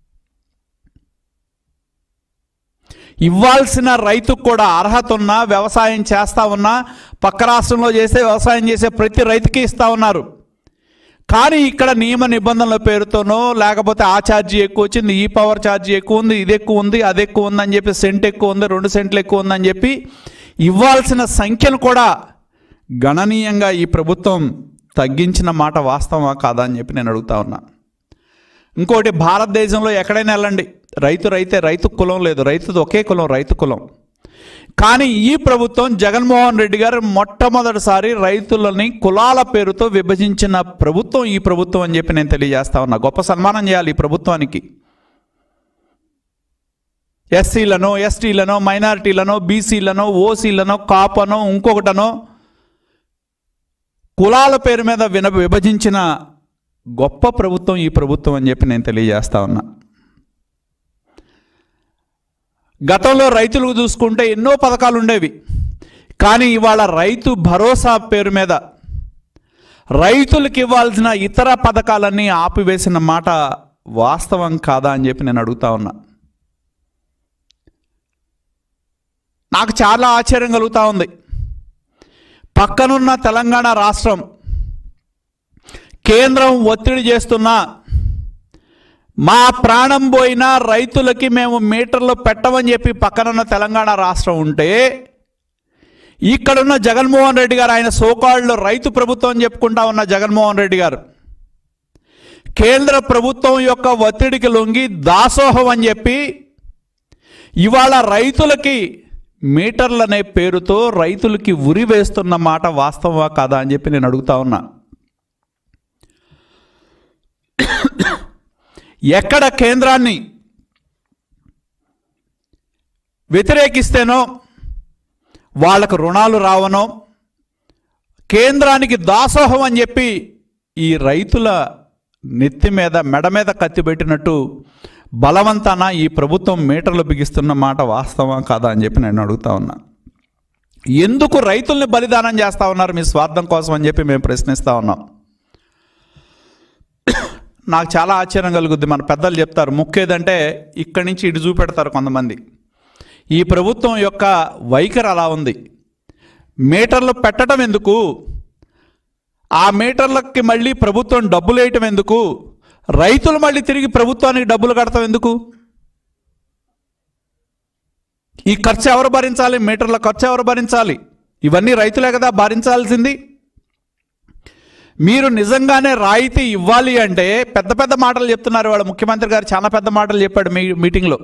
ఇవ్వాల్సిన రైతుకు కూడా అర్హత ఉన్నా వ్యవసాయం చేస్తా ఉన్నా పక్క రాష్ట్రంలో చేసే వ్యవసాయం చేసే ప్రతి రైతుకి ఇస్తా ఉన్నారు కానీ ఇక్కడ నియమ నిబంధనల పేరుతోనో లేకపోతే ఆ ఛార్జీ ఎక్కువ వచ్చింది ఈ పవర్ ఛార్జీ ఎక్కువ ఉంది ఇది ఎక్కువ ఉంది అది ఎక్కువ ఉంది అని చెప్పి సెంట్ ఎక్కువ ఉంది రెండు సెంట్లు ఎక్కువ ఉందని చెప్పి ఇవ్వాల్సిన సంఖ్యను కూడా గణనీయంగా ఈ ప్రభుత్వం తగ్గించిన మాట వాస్తవమా కాదా అని చెప్పి నేను అడుగుతా ఉన్నా ఇంకోటి భారతదేశంలో ఎక్కడైనా వెళ్ళండి రైతు రైతే రైతు కులం లేదు రైతుది ఒకే కులం రైతు కులం కానీ ఈ ప్రభుత్వం జగన్మోహన్ రెడ్డి గారు మొట్టమొదటిసారి రైతులని కులాల పేరుతో విభజించిన ప్రభుత్వం ఈ ప్రభుత్వం అని చెప్పి నేను తెలియజేస్తా ఉన్నా గొప్ప సన్మానం చేయాలి ఈ ప్రభుత్వానికి ఎస్సీలను ఎస్టీలను మైనారిటీలను బీసీలను ఓసీలను కాపనో ఇంకొకటనో కులాల పేరు మీద విన విభజించిన గొప్ప ప్రభుత్వం ఈ ప్రభుత్వం అని చెప్పి నేను తెలియజేస్తా ఉన్నా గతంలో రైతులకు చూసుకుంటే ఎన్నో పథకాలు ఉండేవి కానీ ఇవాళ రైతు భరోసా పేరు మీద రైతులకు ఇవ్వాల్సిన ఇతర పథకాలన్నీ ఆపివేసిన మాట వాస్తవం కాదా అని చెప్పి నేను అడుగుతా ఉన్నా నాకు చాలా ఆశ్చర్యం కలుగుతూ ఉంది పక్కనున్న తెలంగాణ రాష్ట్రం కేంద్రం ఒత్తిడి చేస్తున్నా మా ప్రాణం పోయినా రైతులకి మేము మీటర్లు పెట్టమని చెప్పి పక్కనున్న తెలంగాణ రాష్ట్రం ఉంటే ఇక్కడున్న జగన్మోహన్ రెడ్డి గారు ఆయన సోకాళ్ళు రైతు ప్రభుత్వం అని చెప్పుకుంటా ఉన్న జగన్మోహన్ రెడ్డి గారు కేంద్ర ప్రభుత్వం యొక్క ఒత్తిడికి లొంగి దాసోహం అని చెప్పి ఇవాళ రైతులకి మీటర్లు అనే పేరుతో రైతులకి ఉరి వేస్తున్న మాట వాస్తవమా కాదా అని చెప్పి నేను అడుగుతా ఉన్నా ఎక్కడ కేంద్రాన్ని వ్యతిరేకిస్తేనో వాళ్ళకు రుణాలు రావనో కేంద్రానికి దాసోహం అని చెప్పి ఈ రైతుల నెత్తి మీద మెడ మీద కత్తి పెట్టినట్టు బలవంతాన ఈ ప్రభుత్వం మీటర్లు బిగిస్తున్న మాట వాస్తవం కాదా అని చెప్పి నేను అడుగుతా ఉన్నా ఎందుకు రైతుల్ని బలిదానం చేస్తా ఉన్నారు మీ స్వార్థం కోసం అని చెప్పి మేము ప్రశ్నిస్తా ఉన్నాం నాకు చాలా ఆశ్చర్యం కలుగుద్ది మన పెద్దలు చెప్తారు ముఖ్యేదంటే ఇక్కడి నుంచి ఇటు చూపెడతారు కొంతమంది ఈ ప్రభుత్వం యొక్క వైఖరి అలా ఉంది మీటర్లు పెట్టడం ఎందుకు ఆ మీటర్లకి మళ్ళీ ప్రభుత్వం డబ్బులు వేయటం ఎందుకు రైతులు మళ్ళీ తిరిగి ప్రభుత్వానికి డబ్బులు కడతాం ఎందుకు ఈ ఖర్చు ఎవరు భరించాలి మీటర్ల ఖర్చు ఎవరు భరించాలి ఇవన్నీ రైతులే కదా భరించాల్సింది మీరు నిజంగానే రాయితీ ఇవ్వాలి అంటే పెద్ద పెద్ద మాటలు చెప్తున్నారు వాళ్ళ ముఖ్యమంత్రి గారు చాలా పెద్ద మాటలు చెప్పాడు మీ మీటింగ్లో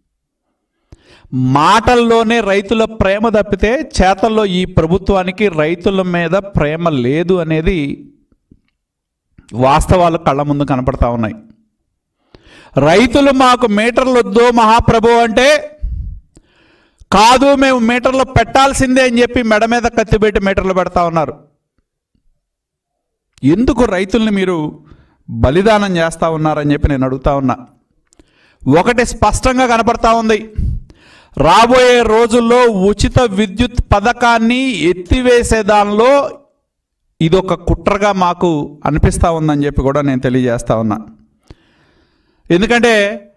మాటల్లోనే రైతుల ప్రేమ తప్పితే చేతల్లో ఈ ప్రభుత్వానికి రైతుల మీద ప్రేమ లేదు అనేది వాస్తవాలు కళ్ళ ముందు కనపడతా ఉన్నాయి రైతులు మాకు మీటర్లు వద్దు మహాప్రభు అంటే కాదు మేము మీటర్లు పెట్టాల్సిందే అని చెప్పి మెడ మీద కత్తిపెట్టి మీటర్లు పెడతా ఉన్నారు ఎందుకు రైతుల్ని మీరు బలిదానం చేస్తా ఉన్నారని చెప్పి నేను అడుగుతా ఉన్నా ఒకటి స్పష్టంగా కనపడతా ఉంది రాబోయే రోజుల్లో ఉచిత విద్యుత్ పథకాన్ని ఎత్తివేసే దానిలో ఇది ఒక కుట్రగా మాకు అనిపిస్తూ ఉందని చెప్పి కూడా నేను తెలియజేస్తా ఉన్నా ఎందుకంటే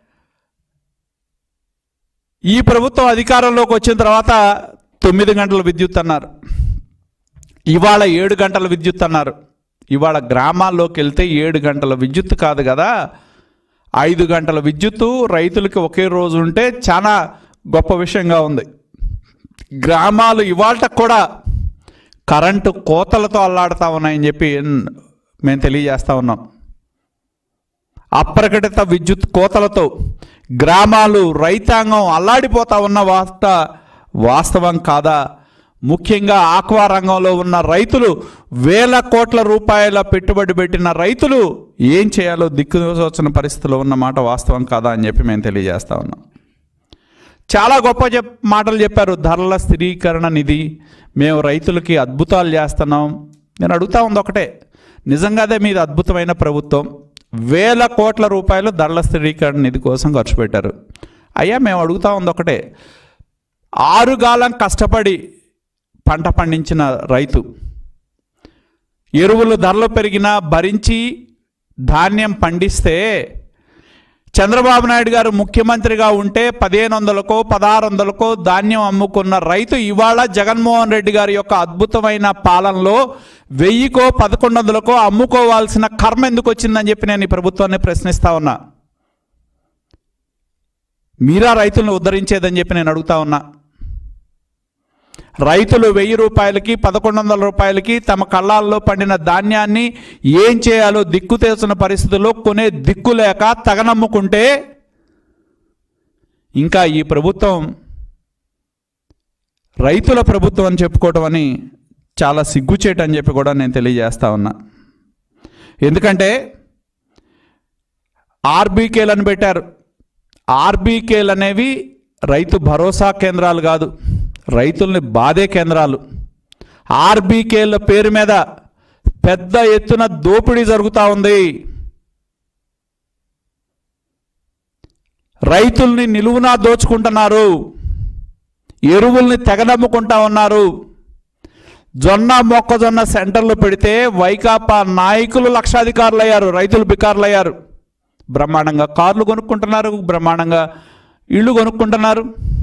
ఈ ప్రభుత్వం అధికారంలోకి వచ్చిన తర్వాత తొమ్మిది గంటల విద్యుత్ అన్నారు ఇవాళ ఏడు గంటల విద్యుత్ అన్నారు ఇవాళ గ్రామాల్లోకి వెళ్తే ఏడు గంటల విద్యుత్ కాదు కదా ఐదు గంటల విద్యుత్తు రైతులకి ఒకే రోజు ఉంటే చాలా గొప్ప విషయంగా ఉంది గ్రామాలు ఇవాళ కూడా కరెంటు కోతలతో అల్లాడుతూ ఉన్నాయని చెప్పి మేము తెలియజేస్తా ఉన్నాం అప్రకటిత విద్యుత్ కోతలతో గ్రామాలు రైతాంగం అల్లాడిపోతా ఉన్న వార్త వాస్తవం కాదా ముఖ్యంగా ఆక్వా రంగంలో ఉన్న రైతులు వేల కోట్ల రూపాయల పెట్టుబడి పెట్టిన రైతులు ఏం చేయాలో దిక్కు వచ్చిన పరిస్థితిలో ఉన్న మాట వాస్తవం కాదా అని చెప్పి మేము తెలియజేస్తా ఉన్నాం చాలా గొప్ప చెప్ మాటలు చెప్పారు ధరల స్థిరీకరణ నిధి మేము రైతులకి అద్భుతాలు చేస్తున్నాం నేను అడుగుతా ఉంది ఒకటే నిజంగానే మీది అద్భుతమైన ప్రభుత్వం వేల కోట్ల రూపాయలు ధరల స్థిరీకరణ నిధి కోసం ఖర్చు పెట్టారు అయ్యా మేము అడుగుతా ఉంది ఒకటే ఆరుగాలం కష్టపడి పంట పండించిన రైతు ఎరువులు ధరలు పెరిగినా భరించి ధాన్యం పండిస్తే చంద్రబాబు నాయుడు గారు ముఖ్యమంత్రిగా ఉంటే పదిహేను వందలకో పదహారు వందలకో ధాన్యం అమ్ముకున్న రైతు ఇవాళ జగన్మోహన్ రెడ్డి గారి యొక్క అద్భుతమైన పాలనలో వెయ్యికో పదకొండు వందలకో అమ్ముకోవాల్సిన కర్మ ఎందుకు వచ్చిందని చెప్పి నేను ఈ ప్రభుత్వాన్ని ప్రశ్నిస్తా ఉన్నా మీరా రైతులను ఉద్ధరించేదని చెప్పి నేను అడుగుతా ఉన్నా రైతులు వెయ్యి రూపాయలకి పదకొండు వందల రూపాయలకి తమ కళ్ళాల్లో పండిన ధాన్యాన్ని ఏం చేయాలో దిక్కు తెలిసిన పరిస్థితుల్లో కొనే దిక్కు లేక తగనమ్ముకుంటే ఇంకా ఈ ప్రభుత్వం రైతుల ప్రభుత్వం అని చెప్పుకోవడం అని చాలా సిగ్గుచేటు అని చెప్పి కూడా నేను తెలియజేస్తా ఉన్నా ఎందుకంటే ఆర్బీకేలను పెట్టారు ఆర్బీకేలు అనేవి రైతు భరోసా కేంద్రాలు కాదు రైతుల్ని బాధే కేంద్రాలు ఆర్బీకేల పేరు మీద పెద్ద ఎత్తున దోపిడీ జరుగుతూ ఉంది రైతుల్ని నిలువునా దోచుకుంటున్నారు ఎరువుల్ని తెగనమ్ముకుంటా ఉన్నారు జొన్న మొక్కజొన్న సెంటర్లు పెడితే వైకాపా నాయకులు లక్షాధికారులు అయ్యారు రైతులు బికారులు అయ్యారు బ్రహ్మాండంగా కార్లు కొనుక్కుంటున్నారు బ్రహ్మాండంగా ఇళ్ళు కొనుక్కుంటున్నారు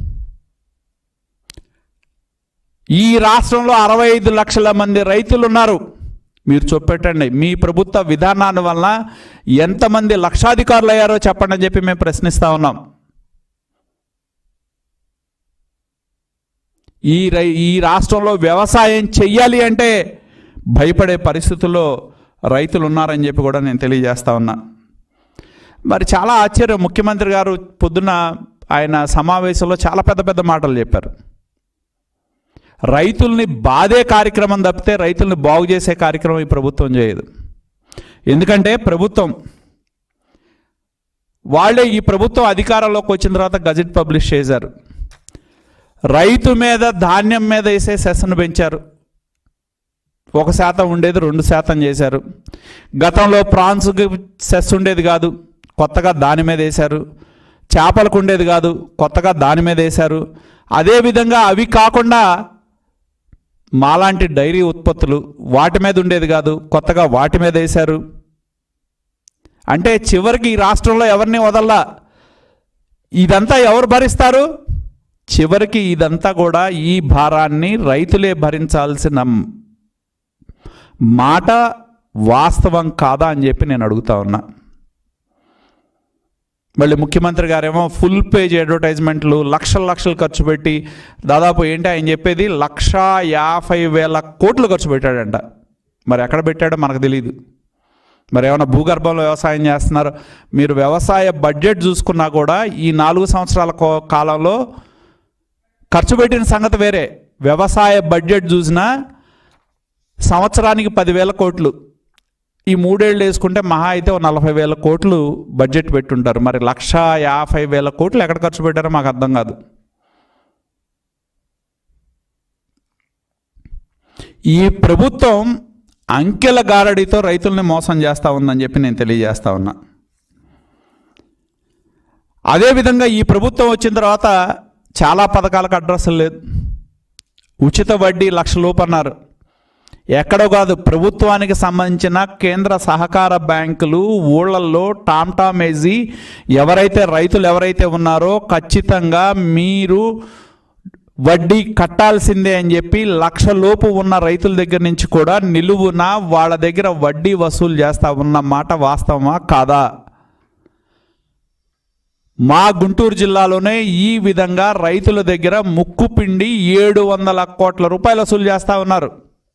ఈ రాష్ట్రంలో అరవై ఐదు లక్షల మంది రైతులు ఉన్నారు మీరు చూపెట్టండి మీ ప్రభుత్వ విధానాన్ని వలన ఎంతమంది లక్షాధికారులు అయ్యారో చెప్పండి అని చెప్పి మేము ప్రశ్నిస్తా ఉన్నాం ఈ రై ఈ రాష్ట్రంలో వ్యవసాయం చెయ్యాలి అంటే భయపడే పరిస్థితుల్లో రైతులు ఉన్నారని చెప్పి కూడా నేను తెలియజేస్తా ఉన్నా మరి చాలా ఆశ్చర్యం ముఖ్యమంత్రి గారు పొద్దున్న ఆయన సమావేశంలో చాలా పెద్ద పెద్ద మాటలు చెప్పారు రైతుల్ని బాధే కార్యక్రమం తప్పితే రైతుల్ని బాగు చేసే కార్యక్రమం ఈ ప్రభుత్వం చేయదు ఎందుకంటే ప్రభుత్వం వాళ్ళే ఈ ప్రభుత్వం అధికారంలోకి వచ్చిన తర్వాత గజెట్ పబ్లిష్ చేశారు రైతు మీద ధాన్యం మీద వేసే సెస్ను పెంచారు ఒక శాతం ఉండేది రెండు శాతం చేశారు గతంలో ప్రాన్స్కి సెస్ ఉండేది కాదు కొత్తగా దాని మీద వేశారు చేపలకు ఉండేది కాదు కొత్తగా దాని మీద వేశారు అదేవిధంగా అవి కాకుండా మాలాంటి డైరీ ఉత్పత్తులు వాటి మీద ఉండేది కాదు కొత్తగా వాటి మీద వేశారు అంటే చివరికి ఈ రాష్ట్రంలో ఎవరిని వదల్లా ఇదంతా ఎవరు భరిస్తారు చివరికి ఇదంతా కూడా ఈ భారాన్ని రైతులే భరించాల్సిన మాట వాస్తవం కాదా అని చెప్పి నేను అడుగుతా ఉన్నా మళ్ళీ ముఖ్యమంత్రి గారేమో ఫుల్ పేజ్ అడ్వర్టైజ్మెంట్లు లక్షల లక్షలు ఖర్చు పెట్టి దాదాపు ఏంటి ఆయన చెప్పేది లక్ష యాభై వేల కోట్లు ఖర్చు పెట్టాడంట మరి ఎక్కడ పెట్టాడో మనకు తెలియదు మరి ఏమైనా భూగర్భంలో వ్యవసాయం చేస్తున్నారు మీరు వ్యవసాయ బడ్జెట్ చూసుకున్నా కూడా ఈ నాలుగు సంవత్సరాల కో- కాలంలో ఖర్చు పెట్టిన సంగతి వేరే వ్యవసాయ బడ్జెట్ చూసినా సంవత్సరానికి పదివేల కోట్లు ఈ మూడేళ్ళు వేసుకుంటే మహా అయితే ఓ నలభై వేల కోట్లు బడ్జెట్ పెట్టుంటారు మరి లక్ష యాభై వేల కోట్లు ఎక్కడ ఖర్చు పెట్టారో మాకు అర్థం కాదు ఈ ప్రభుత్వం అంకెల గారడితో రైతుల్ని మోసం చేస్తూ ఉందని చెప్పి నేను తెలియజేస్తా ఉన్నా అదేవిధంగా ఈ ప్రభుత్వం వచ్చిన తర్వాత చాలా పథకాలకు అడ్రస్ లేదు ఉచిత వడ్డీ లక్ష లోపు అన్నారు ఎక్కడో కాదు ప్రభుత్వానికి సంబంధించిన కేంద్ర సహకార బ్యాంకులు ఊళ్ళల్లో టామ్ టామ్ వేసి ఎవరైతే రైతులు ఎవరైతే ఉన్నారో ఖచ్చితంగా మీరు వడ్డీ కట్టాల్సిందే అని చెప్పి లక్ష లోపు ఉన్న రైతుల దగ్గర నుంచి కూడా నిలువున వాళ్ళ దగ్గర వడ్డీ వసూలు చేస్తా ఉన్న మాట వాస్తవమా కాదా మా గుంటూరు జిల్లాలోనే ఈ విధంగా రైతుల దగ్గర ముక్కు పిండి ఏడు వందల కోట్ల రూపాయలు వసూలు చేస్తా ఉన్నారు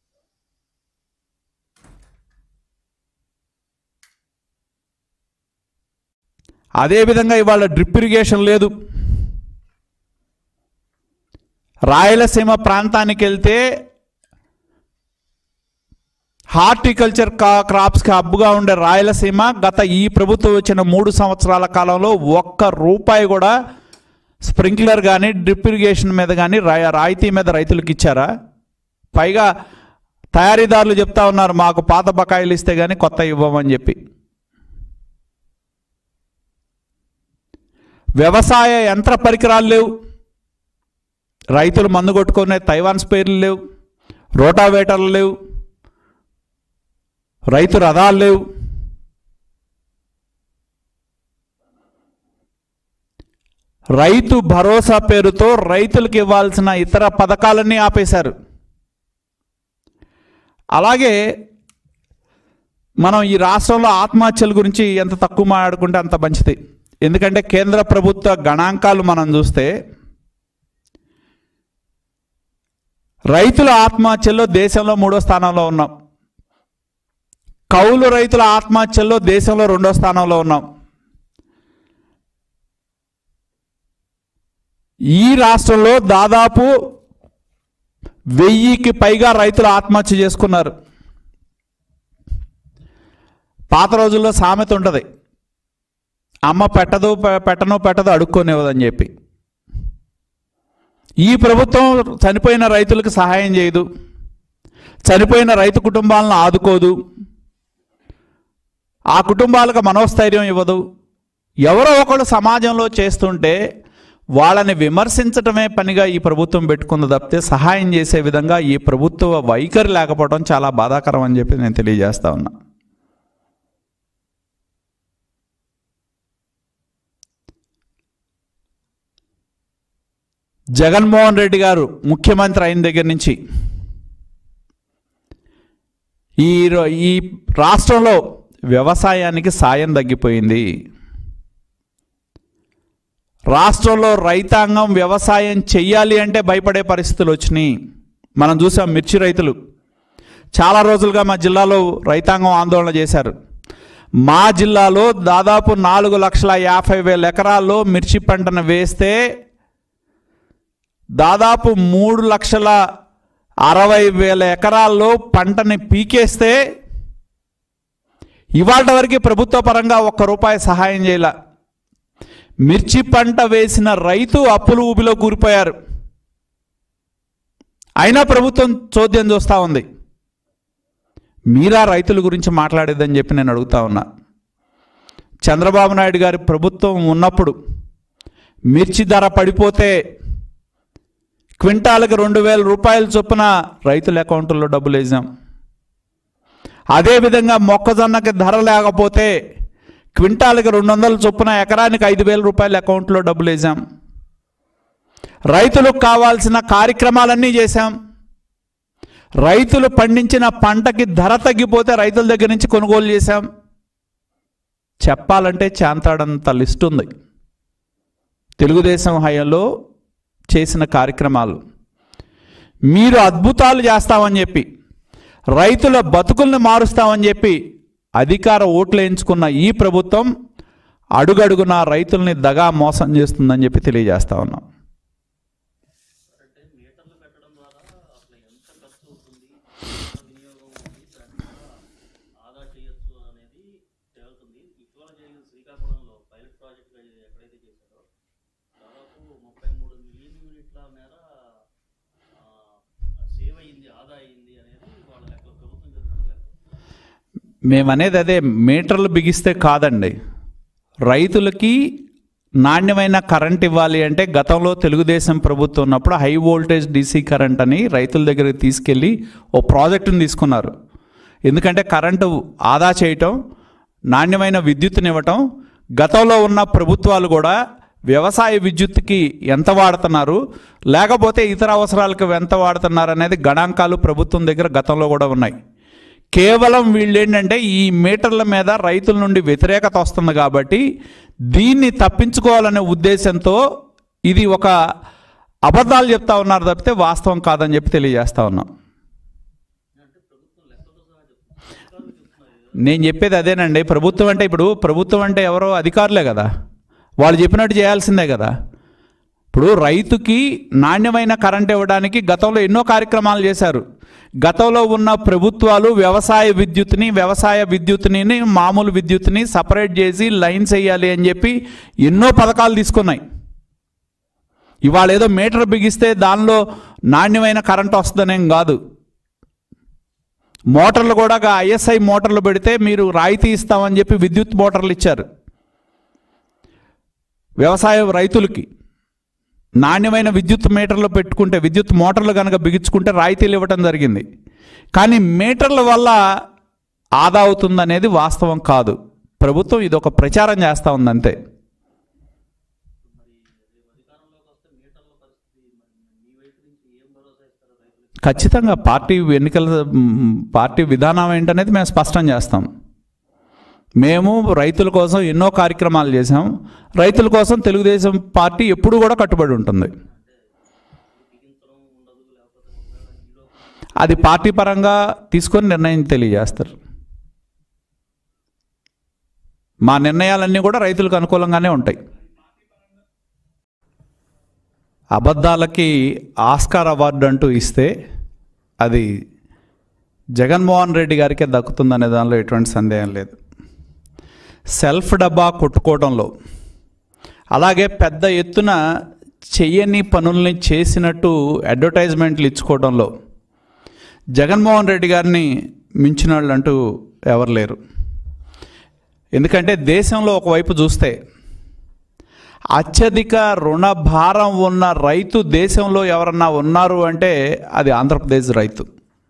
అదేవిధంగా ఇవాళ డ్రిప్ ఇరిగేషన్ లేదు రాయలసీమ ప్రాంతానికి వెళ్తే హార్టికల్చర్ కా క్రాప్స్కి హబ్గా ఉండే రాయలసీమ గత ఈ ప్రభుత్వం వచ్చిన మూడు సంవత్సరాల కాలంలో ఒక్క రూపాయి కూడా స్ప్రింక్లర్ కానీ డ్రిప్ ఇరిగేషన్ మీద కానీ రా రాయితీ మీద రైతులకు ఇచ్చారా పైగా తయారీదారులు చెప్తా ఉన్నారు మాకు పాత బకాయిలు ఇస్తే కానీ కొత్త ఇవ్వమని చెప్పి వ్యవసాయ యంత్ర పరికరాలు లేవు రైతులు మందు కొట్టుకునే తైవాన్ స్పేర్లు లేవు రోటావేటర్లు లేవు రైతు రథాలు లేవు రైతు భరోసా పేరుతో రైతులకు ఇవ్వాల్సిన ఇతర పథకాలన్నీ ఆపేశారు అలాగే మనం ఈ రాష్ట్రంలో ఆత్మహత్యల గురించి ఎంత తక్కువ మాట్లాడుకుంటే అంత మంచిది ఎందుకంటే కేంద్ర ప్రభుత్వ గణాంకాలు మనం చూస్తే రైతుల ఆత్మహత్యల్లో దేశంలో మూడో స్థానంలో ఉన్నాం కౌలు రైతుల ఆత్మహత్యల్లో దేశంలో రెండో స్థానంలో ఉన్నాం ఈ రాష్ట్రంలో దాదాపు వెయ్యికి పైగా రైతులు ఆత్మహత్య చేసుకున్నారు పాత రోజుల్లో సామెత ఉంటుంది అమ్మ పెట్టదు పె- పెట్టను పెట్టదు అడుక్కోనివ్వదని చెప్పి ఈ ప్రభుత్వం చనిపోయిన రైతులకు సహాయం చేయదు చనిపోయిన రైతు కుటుంబాలను ఆదుకోదు ఆ కుటుంబాలకు మనోస్థైర్యం ఇవ్వదు ఎవరో ఒకళ్ళు సమాజంలో చేస్తుంటే వాళ్ళని విమర్శించటమే పనిగా ఈ ప్రభుత్వం పెట్టుకుంది తప్పితే సహాయం చేసే విధంగా ఈ ప్రభుత్వ వైఖరి లేకపోవడం చాలా బాధాకరం అని చెప్పి నేను తెలియజేస్తా ఉన్నా జగన్మోహన్ రెడ్డి గారు ముఖ్యమంత్రి అయిన దగ్గర నుంచి ఈ రో- ఈ రాష్ట్రంలో వ్యవసాయానికి సాయం తగ్గిపోయింది రాష్ట్రంలో రైతాంగం వ్యవసాయం చెయ్యాలి అంటే భయపడే పరిస్థితులు వచ్చినాయి మనం చూసాం మిర్చి రైతులు చాలా రోజులుగా మా జిల్లాలో రైతాంగం ఆందోళన చేశారు మా జిల్లాలో దాదాపు నాలుగు లక్షల యాభై వేల ఎకరాల్లో మిర్చి పంటను వేస్తే దాదాపు మూడు లక్షల అరవై వేల ఎకరాల్లో పంటని పీకేస్తే ఇవాళ వరకు ప్రభుత్వ పరంగా ఒక్క రూపాయి సహాయం చేయాల మిర్చి పంట వేసిన రైతు అప్పులు ఊబిలో కూరిపోయారు అయినా ప్రభుత్వం చోద్యం చూస్తూ ఉంది మీరా రైతుల గురించి మాట్లాడేదని చెప్పి నేను అడుగుతా ఉన్నా చంద్రబాబు నాయుడు గారి ప్రభుత్వం ఉన్నప్పుడు మిర్చి ధర పడిపోతే క్వింటాల్కి రెండు వేల రూపాయల చొప్పున రైతుల అకౌంట్లో డబ్బులు వేసాం అదేవిధంగా మొక్కజొన్నకి ధర లేకపోతే క్వింటాల్కి రెండు వందల చొప్పున ఎకరానికి ఐదు వేల రూపాయల అకౌంట్లో డబ్బులు వేసాం రైతులకు కావాల్సిన కార్యక్రమాలన్నీ చేశాం రైతులు పండించిన పంటకి ధర తగ్గిపోతే రైతుల దగ్గర నుంచి కొనుగోలు చేశాం చెప్పాలంటే చాంతాడంత లిస్ట్ ఉంది తెలుగుదేశం హయాంలో చేసిన కార్యక్రమాలు మీరు అద్భుతాలు చేస్తామని చెప్పి రైతుల బతుకుల్ని మారుస్తామని చెప్పి అధికార ఓట్లు వేయించుకున్న ఈ ప్రభుత్వం అడుగడుగున రైతుల్ని దగా మోసం చేస్తుందని చెప్పి తెలియజేస్తా ఉన్నాం అంటే మీటర్లు పెట్టడం ద్వారా అసలు ఎంత ఖర్చు అవుతుంది ఎంత వినియోగం ఉంది దాన్ని ఎలా ఆదా చేయొచ్చు అనేది తేలుతుంది ఇటీవల జరిగిన శ్రీకాకుళంలో పైలట్ ప్రాజెక్ట్ ఎక్కడైతే చేశారో దాదాపు ముప్పై మూడు మిలియన్ యూనిట్ల మేర సేవ్ అయింది ఆదా అయింది అనేది వాళ్ళ లెక్క ప్రభుత్వం చెప్తున్న లెక్క మేమనేది అదే మీటర్లు బిగిస్తే కాదండి రైతులకి నాణ్యమైన కరెంట్ ఇవ్వాలి అంటే గతంలో తెలుగుదేశం ప్రభుత్వం ఉన్నప్పుడు హై వోల్టేజ్ డీసీ కరెంట్ అని రైతుల దగ్గరికి తీసుకెళ్ళి ఓ ప్రాజెక్టుని తీసుకున్నారు ఎందుకంటే కరెంటు ఆదా చేయటం నాణ్యమైన విద్యుత్తునివ్వటం గతంలో ఉన్న ప్రభుత్వాలు కూడా వ్యవసాయ విద్యుత్తుకి ఎంత వాడుతున్నారు లేకపోతే ఇతర అవసరాలకు ఎంత వాడుతున్నారు అనేది గణాంకాలు ప్రభుత్వం దగ్గర గతంలో కూడా ఉన్నాయి కేవలం వీళ్ళు ఏంటంటే ఈ మీటర్ల మీద రైతుల నుండి వ్యతిరేకత వస్తుంది కాబట్టి దీన్ని తప్పించుకోవాలనే ఉద్దేశంతో ఇది ఒక అబద్ధాలు చెప్తా ఉన్నారు తప్పితే వాస్తవం కాదని చెప్పి తెలియజేస్తా ఉన్నాం అంటే ప్రభుత్వం లెక్కతో సహా చెప్తుంది అధికారులు చెప్తున్నారు నేను చెప్పేది అదేనండి ప్రభుత్వం అంటే ఇప్పుడు ప్రభుత్వం అంటే ఎవరో అధికారులే కదా వాళ్ళు చెప్పినట్టు చేయాల్సిందే కదా ఇప్పుడు రైతుకి నాణ్యమైన కరెంట్ ఇవ్వడానికి గతంలో ఎన్నో కార్యక్రమాలు చేశారు గతంలో ఉన్న ప్రభుత్వాలు వ్యవసాయ విద్యుత్ని వ్యవసాయ విద్యుత్ని మామూలు విద్యుత్ని సపరేట్ చేసి లైన్స్ వేయాలి అని చెప్పి ఎన్నో పథకాలు తీసుకున్నాయి ఇవాళ ఏదో మీటర్ బిగిస్తే దానిలో నాణ్యమైన కరెంట్ వస్తుందనేం కాదు మోటార్లు కూడా ఐఎస్ఐ మోటార్లు పెడితే మీరు రాయితీ ఇస్తామని చెప్పి విద్యుత్ మోటార్లు ఇచ్చారు వ్యవసాయ రైతులకి నాణ్యమైన విద్యుత్ మీటర్లు పెట్టుకుంటే విద్యుత్ మోటార్లు కనుక బిగించుకుంటే రాయితీలు ఇవ్వటం జరిగింది కానీ మీటర్ల వల్ల ఆదా అవుతుందనేది వాస్తవం కాదు ప్రభుత్వం ఇది ఒక ప్రచారం చేస్తూ ఉంది అంతే మరి రేపు అధికారంలోకి వస్తే మీటర్ల పరిస్థితి మరి మీ వైపు నుంచి ఏం భరోసా ఇస్తారో రైతులకి ఖచ్చితంగా పార్టీ ఎన్నికల మ్, పార్టీ విధానం ఏంటనేది మేము స్పష్టం చేస్తాం మేము రైతుల కోసం ఎన్నో కార్యక్రమాలు చేసాం రైతుల కోసం తెలుగుదేశం పార్టీ ఎప్పుడు కూడా కట్టుబడి ఉంటుంది బిగించడం ఉండదు లేకపోతే ఒకవేళ ఈలో అది పార్టీ పరంగా తీసుకొని నిర్ణయం తెలియజేస్తారు మా నిర్ణయాలన్నీ కూడా రైతులకు అనుకూలంగానే ఉంటాయి అబద్ధాలకి ఆస్కార్ అవార్డు అంటూ ఇస్తే అది జగన్మోహన్ రెడ్డి గారికే దక్కుతుందనే దానిలో ఎటువంటి సందేహం లేదు సెల్ఫ్ డబ్బా కొట్టుకోవడంలో అలాగే పెద్ద ఎత్తున చెయ్యని పనుల్ని చేసినట్టు అడ్వర్టైజ్మెంట్లు ఇచ్చుకోవడంలో జగన్మోహన్ రెడ్డి గారిని మించిన వాళ్ళు అంటూ ఎవరు లేరు ఎందుకంటే దేశంలో ఒకవైపు చూస్తే అత్యధిక రుణ భారం ఉన్న రైతు దేశంలో ఎవరన్నా ఉన్నారు అంటే అది ఆంధ్రప్రదేశ్ రైతు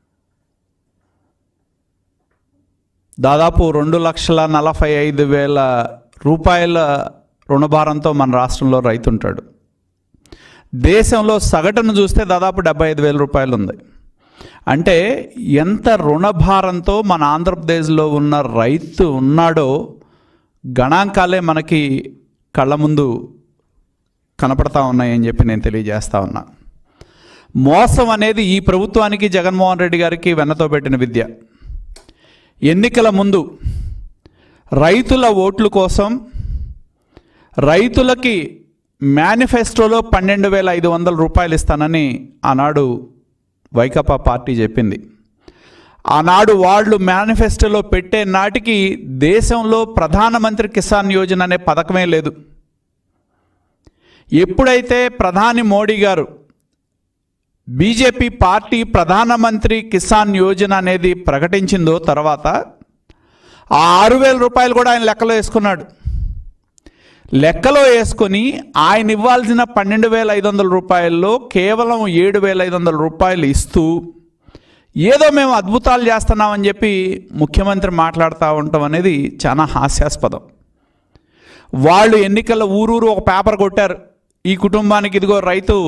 దాదాపు రెండు లక్షల నలభై ఐదు వేల రూపాయల రుణభారంతో మన రాష్ట్రంలో రైతు ఉంటాడు దేశంలో సగటును చూస్తే దాదాపు డెబ్బై ఐదు వేల రూపాయలు ఉంది అంటే ఎంత రుణభారంతో మన ఆంధ్రప్రదేశ్లో ఉన్న రైతు ఉన్నాడో గణాంకాలే మనకి కళ్ళ ముందు కనపడతా ఉన్నాయని చెప్పి నేను తెలియజేస్తా ఉన్నా మోసం అనేది ఈ ప్రభుత్వానికి జగన్మోహన్ రెడ్డి గారికి వెన్నతో పెట్టిన విద్య ఎన్నికల ముందు రైతుల ఓట్ల కోసం రైతులకి మేనిఫెస్టోలో పన్నెండు వేల ఐదు వందల రూపాయలు ఇస్తానని ఆనాడు వైకాపా పార్టీ చెప్పింది ఆనాడు వాళ్ళు మేనిఫెస్టోలో పెట్టే నాటికి దేశంలో ప్రధానమంత్రి కిసాన్ యోజన అనే పథకమే లేదు ఎప్పుడైతే ప్రధాని మోడీ గారు బీజేపీ పార్టీ ప్రధానమంత్రి కిసాన్ యోజన అనేది ప్రకటించిందో తర్వాత ఆ ఆరు వేల రూపాయలు కూడా ఆయన లెక్కలో వేసుకున్నాడు లెక్కలో వేసుకొని ఆయన ఇవ్వాల్సిన పన్నెండు వేల ఐదు వందల రూపాయల్లో కేవలం ఏడు వేల ఐదు వందల రూపాయలు ఇస్తూ ఏదో మేము అద్భుతాలు చేస్తున్నామని చెప్పి ముఖ్యమంత్రి మాట్లాడుతూ ఉండటం అనేది చాలా హాస్యాస్పదం వాళ్ళు ఎన్నికల్లో ఊరూరు ఒక పేపర్ కొట్టారు ఈ కుటుంబానికి ఇదిగో రైతు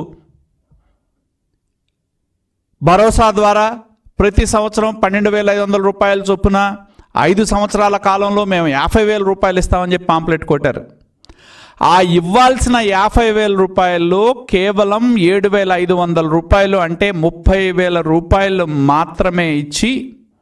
భరోసా ద్వారా ప్రతి సంవత్సరం పన్నెండు వేల ఐదు వందల రూపాయల చొప్పున ఐదు సంవత్సరాల కాలంలో మేము యాభై వేల రూపాయలు ఇస్తామని చెప్పి పాంప్లెట్ కొట్టారు ఆ ఇవ్వాల్సిన యాభై వేల రూపాయల్లో కేవలం ఏడు వేల ఐదు వందల రూపాయలు అంటే ముప్పై వేల రూపాయలు మాత్రమే ఇచ్చి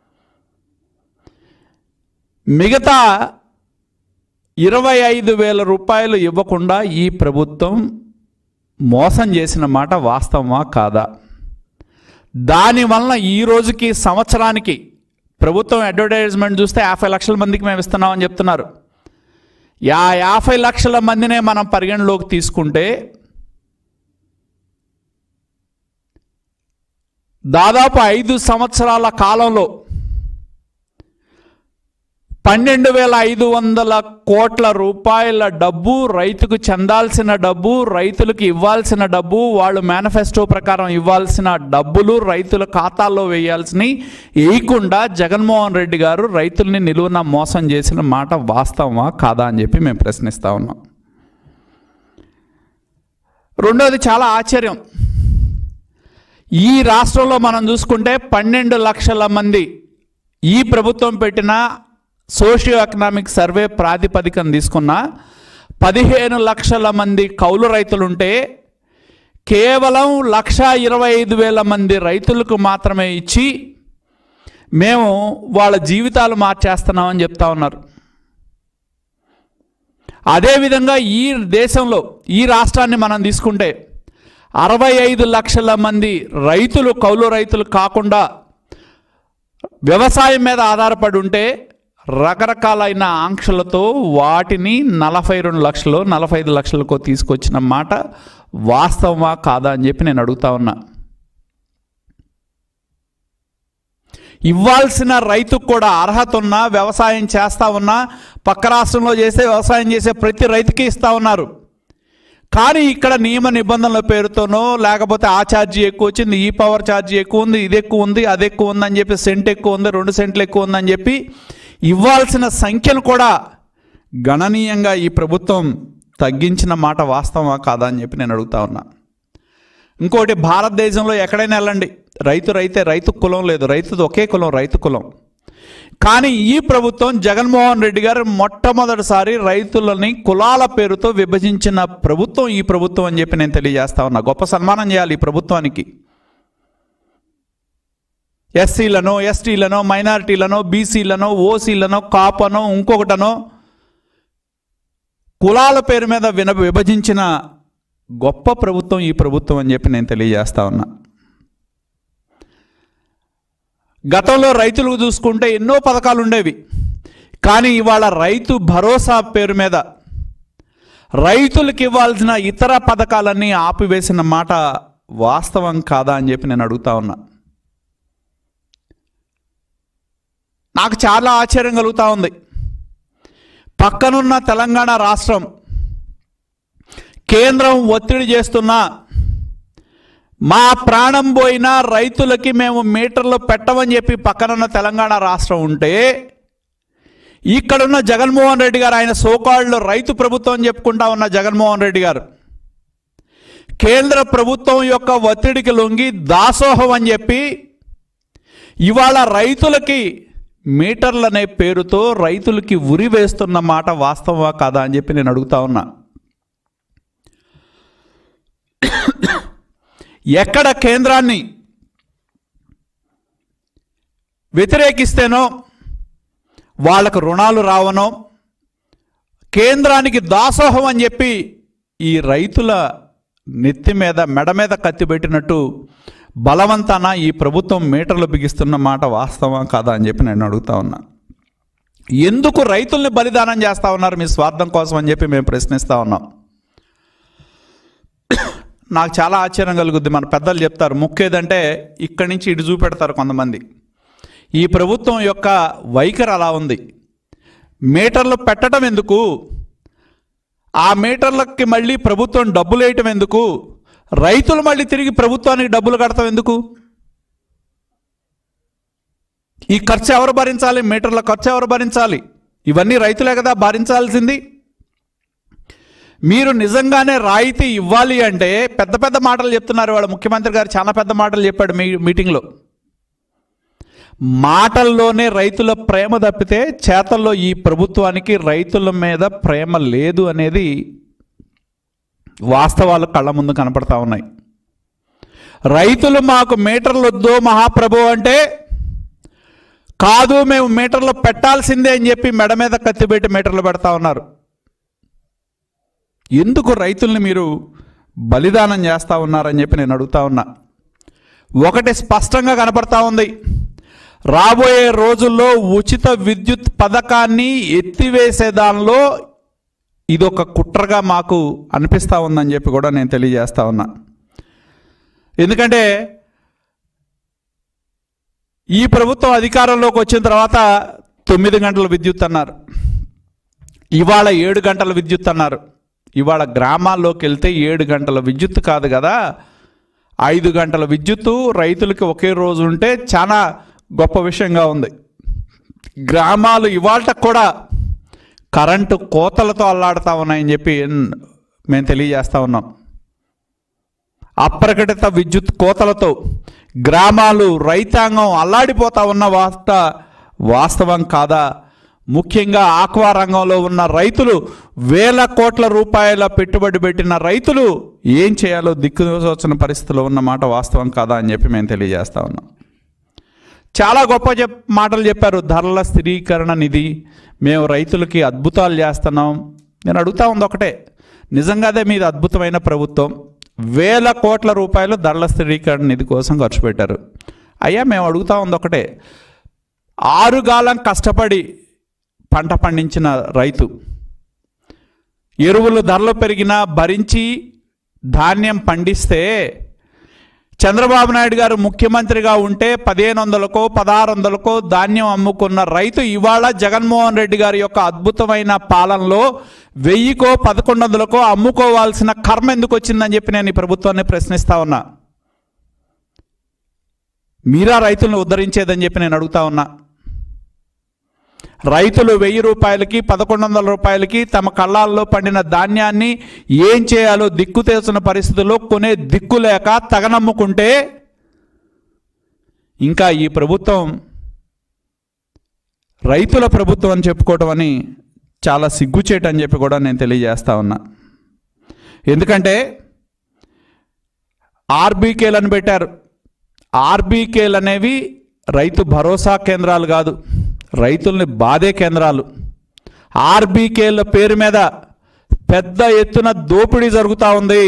మిగతా ఇరవై ఐదు వేల రూపాయలు ఇవ్వకుండా ఈ ప్రభుత్వం మోసం చేసిన మాట వాస్తవమా కాదా దానివల్ల ఈ రోజుకి సంవత్సరానికి ప్రభుత్వం అడ్వర్టైజ్మెంట్ చూస్తే యాభై లక్షల మందికి మేము ఇస్తున్నామని చెప్తున్నారు యా యాభై లక్షల మందినే మనం పరిగణలోకి తీసుకుంటే దాదాపు ఐదు సంవత్సరాల కాలంలో పన్నెండు వేల ఐదు వందల కోట్ల రూపాయల డబ్బు రైతుకు చెందాల్సిన డబ్బు రైతులకు ఇవ్వాల్సిన డబ్బు వాళ్ళు మేనిఫెస్టో ప్రకారం ఇవ్వాల్సిన డబ్బులు రైతుల ఖాతాల్లో వేయాల్సినవి వేయకుండా జగన్మోహన్ రెడ్డి గారు రైతుల్ని నిలువున మోసం చేసిన మాట వాస్తవమా కాదా అని చెప్పి మేము ప్రశ్నిస్తా ఉన్నాం రెండోది చాలా ఆశ్చర్యం ఈ రాష్ట్రంలో మనం చూసుకుంటే పన్నెండు లక్షల మంది ఈ ప్రభుత్వం పెట్టిన సోషియో ఎకనామిక్ సర్వే ప్రాతిపదికన తీసుకున్న పదిహేను లక్షల మంది కౌలు రైతులుంటే కేవలం లక్ష ఇరవై ఐదు వేల మంది రైతులకు మాత్రమే ఇచ్చి మేము వాళ్ళ జీవితాలు మార్చేస్తున్నామని చెప్తా ఉన్నారు అదేవిధంగా ఈ దేశంలో ఈ రాష్ట్రాన్ని మనం తీసుకుంటే అరవై ఐదు లక్షల మంది రైతులు కౌలు రైతులు కాకుండా వ్యవసాయం మీద ఆధారపడి ఉంటే రకరకాలైన ఆంక్షలతో వాటిని నలభై రెండు లక్షలు నలభై ఐదు లక్షలకు తీసుకొచ్చిన మాట వాస్తవమా కాదా అని చెప్పి నేను అడుగుతా ఉన్నా ఇవ్వాల్సిన రైతుకు కూడా అర్హత ఉన్నా వ్యవసాయం చేస్తా ఉన్నా పక్క రాష్ట్రంలో చేసే వ్యవసాయం చేసే ప్రతి రైతుకి ఇస్తా ఉన్నారు కానీ ఇక్కడ నియమ నిబంధనల పేరుతోనో లేకపోతే ఆ ఛార్జీ ఎక్కువ వచ్చింది ఈ పవర్ ఛార్జీ ఎక్కువ ఉంది ఇది ఎక్కువ ఉంది అది ఎక్కువ ఉంది అని చెప్పి సెంట్ ఎక్కువ ఉంది రెండు సెంట్లు ఎక్కువ ఉందని చెప్పి ఇవ్వాల్సిన సంఖ్యను కూడా గణనీయంగా ఈ ప్రభుత్వం తగ్గించిన మాట వాస్తవమా కాదా అని చెప్పి నేను అడుగుతా ఉన్నా ఇంకోటి భారతదేశంలో ఎక్కడైనా వెళ్ళండి రైతు రైతే రైతు కులం లేదు రైతుది ఒకే కులం రైతు కులం కానీ ఈ ప్రభుత్వం జగన్మోహన్ రెడ్డి గారు మొట్టమొదటిసారి రైతులని కులాల పేరుతో విభజించిన ప్రభుత్వం ఈ ప్రభుత్వం అని చెప్పి నేను తెలియజేస్తా ఉన్నా గొప్ప సన్మానం చేయాలి ఈ ప్రభుత్వానికి ఎస్సీలను ఎస్టీలను మైనారిటీలను బీసీలను ఓసీలను కాపనో ఇంకొకటనో కులాల పేరు మీద విన విభజించిన గొప్ప ప్రభుత్వం ఈ ప్రభుత్వం అని చెప్పి నేను తెలియజేస్తా ఉన్నా గతంలో రైతులకు చూసుకుంటే ఎన్నో పథకాలు ఉండేవి కానీ ఇవాళ రైతు భరోసా పేరు మీద రైతులకు ఇవ్వాల్సిన ఇతర పథకాలన్నీ ఆపివేసిన మాట వాస్తవం కాదా అని చెప్పి నేను అడుగుతా ఉన్నా నాకు చాలా ఆశ్చర్యం కలుగుతూ ఉంది పక్కనున్న తెలంగాణ రాష్ట్రం కేంద్రం ఒత్తిడి చేస్తున్నా మా ప్రాణం పోయినా రైతులకి మేము మీటర్లు పెట్టమని చెప్పి పక్కనున్న తెలంగాణ రాష్ట్రం ఉంటే ఇక్కడున్న జగన్మోహన్ రెడ్డి గారు ఆయన సోకాళ్ళు రైతు ప్రభుత్వం అని చెప్పుకుంటా ఉన్న జగన్మోహన్ రెడ్డి గారు కేంద్ర ప్రభుత్వం యొక్క ఒత్తిడికి లొంగి దాసోహం అని చెప్పి ఇవాళ రైతులకి మీటర్లు అనే పేరుతో రైతులకి ఉరి వేస్తున్న మాట వాస్తవమా కాదా అని చెప్పి నేను అడుగుతా ఉన్నా ఎక్కడ కేంద్రాన్ని వ్యతిరేకిస్తేనో వాళ్ళకు రుణాలు రావనో కేంద్రానికి దాసోహం అని చెప్పి ఈ రైతుల నెత్తి మీద మెడ మీద కత్తి పెట్టినట్టు బలవంతాన ఈ ప్రభుత్వం మీటర్లు బిగిస్తున్న మాట వాస్తవం కాదా అని చెప్పి నేను అడుగుతా ఉన్నా ఎందుకు రైతుల్ని బలిదానం చేస్తా ఉన్నారు మీ స్వార్థం కోసం అని చెప్పి మేము ప్రశ్నిస్తా ఉన్నాం నాకు చాలా ఆశ్చర్యం కలుగుద్ది మన పెద్దలు చెప్తారు ముఖ్యదంటే ఇక్కడి నుంచి ఇటు చూపెడతారు కొంతమంది ఈ ప్రభుత్వం యొక్క వైఖరి అలా ఉంది మీటర్లు పెట్టడం ఎందుకు ఆ మీటర్లకి మళ్ళీ ప్రభుత్వం డబ్బులు వేయటం ఎందుకు రైతులు మళ్ళీ తిరిగి ప్రభుత్వానికి డబ్బులు కడతాం ఎందుకు ఈ ఖర్చు ఎవరు భరించాలి మీటర్ల ఖర్చు ఎవరు భరించాలి ఇవన్నీ రైతులే కదా భరించాల్సింది మీరు నిజంగానే రాయితీ ఇవ్వాలి అంటే పెద్ద పెద్ద మాటలు చెప్తున్నారు వాళ్ళ ముఖ్యమంత్రి గారు చాలా పెద్ద మాటలు చెప్పాడు మీ మీటింగ్లో మాటల్లోనే రైతుల ప్రేమ తప్పితే చేతల్లో ఈ ప్రభుత్వానికి రైతుల మీద ప్రేమ లేదు అనేది వాస్తవాలు కళ్ళ ముందు కనపడతా ఉన్నాయి రైతులు మాకు మీటర్లు వద్దు మహాప్రభు అంటే కాదు మేము మీటర్లు పెట్టాల్సిందే అని చెప్పి మెడ మీద కత్తి పెట్టి మీటర్లు పెడతా ఉన్నారు ఎందుకు రైతుల్ని మీరు బలిదానం చేస్తూ ఉన్నారని చెప్పి నేను అడుగుతా ఉన్నా ఒకటి స్పష్టంగా కనపడతా ఉంది రాబోయే రోజుల్లో ఉచిత విద్యుత్ పథకాన్ని ఎత్తివేసే దానిలో ఇదొక కుట్రగా మాకు అనిపిస్తూ ఉందని చెప్పి కూడా నేను తెలియజేస్తా ఉన్నా ఎందుకంటే ఈ ప్రభుత్వం అధికారంలోకి వచ్చిన తర్వాత తొమ్మిది గంటల విద్యుత్ అన్నారు ఇవాళ ఏడు గంటల విద్యుత్ అన్నారు ఇవాళ గ్రామాల్లోకి వెళ్తే ఏడు గంటల విద్యుత్ కాదు కదా ఐదు గంటల విద్యుత్తు రైతులకి ఒకే రోజు ఉంటే చాలా గొప్ప విషయంగా ఉంది గ్రామాలు ఇవాళ కూడా కరెంటు కోతలతో అల్లాడుతూ ఉన్నాయని చెప్పి మేము తెలియజేస్తా ఉన్నాం అప్రకటిత విద్యుత్ కోతలతో గ్రామాలు రైతాంగం అల్లాడిపోతా ఉన్న వార్త వాస్తవం కాదా ముఖ్యంగా ఆక్వా రంగంలో ఉన్న రైతులు వేల కోట్ల రూపాయల పెట్టుబడి పెట్టిన రైతులు ఏం చేయాలో దిక్కుదోచిన పరిస్థితిలో ఉన్న మాట వాస్తవం కాదా అని చెప్పి మేము తెలియజేస్తా ఉన్నాం చాలా గొప్ప చెప్ మాటలు చెప్పారు ధరల స్థిరీకరణ నిధి మేము రైతులకి అద్భుతాలు చేస్తున్నాం నేను అడుగుతా ఉంది ఒకటే నిజంగా అదే మీది అద్భుతమైన ప్రభుత్వం వేల కోట్ల రూపాయలు ధరల స్థిరీకరణ నిధి కోసం ఖర్చు పెట్టారు అయ్యా మేము అడుగుతా ఉంది ఒకటే ఆరుగాలం కష్టపడి పంట పండించిన రైతు ఎరువులు ధరలు పెరిగినా భరించి ధాన్యం పండిస్తే చంద్రబాబు నాయుడు గారు ముఖ్యమంత్రిగా ఉంటే పదిహేను వందలకో పదహారు వందలకో ధాన్యం అమ్ముకున్న రైతు ఇవాళ జగన్మోహన్ రెడ్డి గారి యొక్క అద్భుతమైన పాలనలో వెయ్యికో పదకొండు వందలకో అమ్ముకోవాల్సిన కర్మ ఎందుకు వచ్చిందని చెప్పి నేను ఈ ప్రభుత్వాన్ని ప్రశ్నిస్తా ఉన్నా మీరా రైతులను ఉద్ధరించేదని చెప్పి నేను అడుగుతా ఉన్నా రైతులు వెయ్యి రూపాయలకి పదకొండు వందల రూపాయలకి తమ కళ్ళాల్లో పండిన ధాన్యాన్ని ఏం చేయాలో దిక్కు తెలిసిన పరిస్థితుల్లో కొనే దిక్కు లేక తగనమ్ముకుంటే ఇంకా ఈ ప్రభుత్వం రైతుల ప్రభుత్వం అని చెప్పుకోవటం అని చాలా సిగ్గుచేటు అని చెప్పి కూడా నేను తెలియజేస్తా ఉన్నా ఎందుకంటే ఆర్బీకేలను పెట్టారు ఆర్బీకేలు అనేవి రైతు భరోసా కేంద్రాలు కాదు రైతుల్ని బాధే కేంద్రాలు ఆర్బీకేల పేరు మీద పెద్ద ఎత్తున దోపిడీ జరుగుతూ ఉంది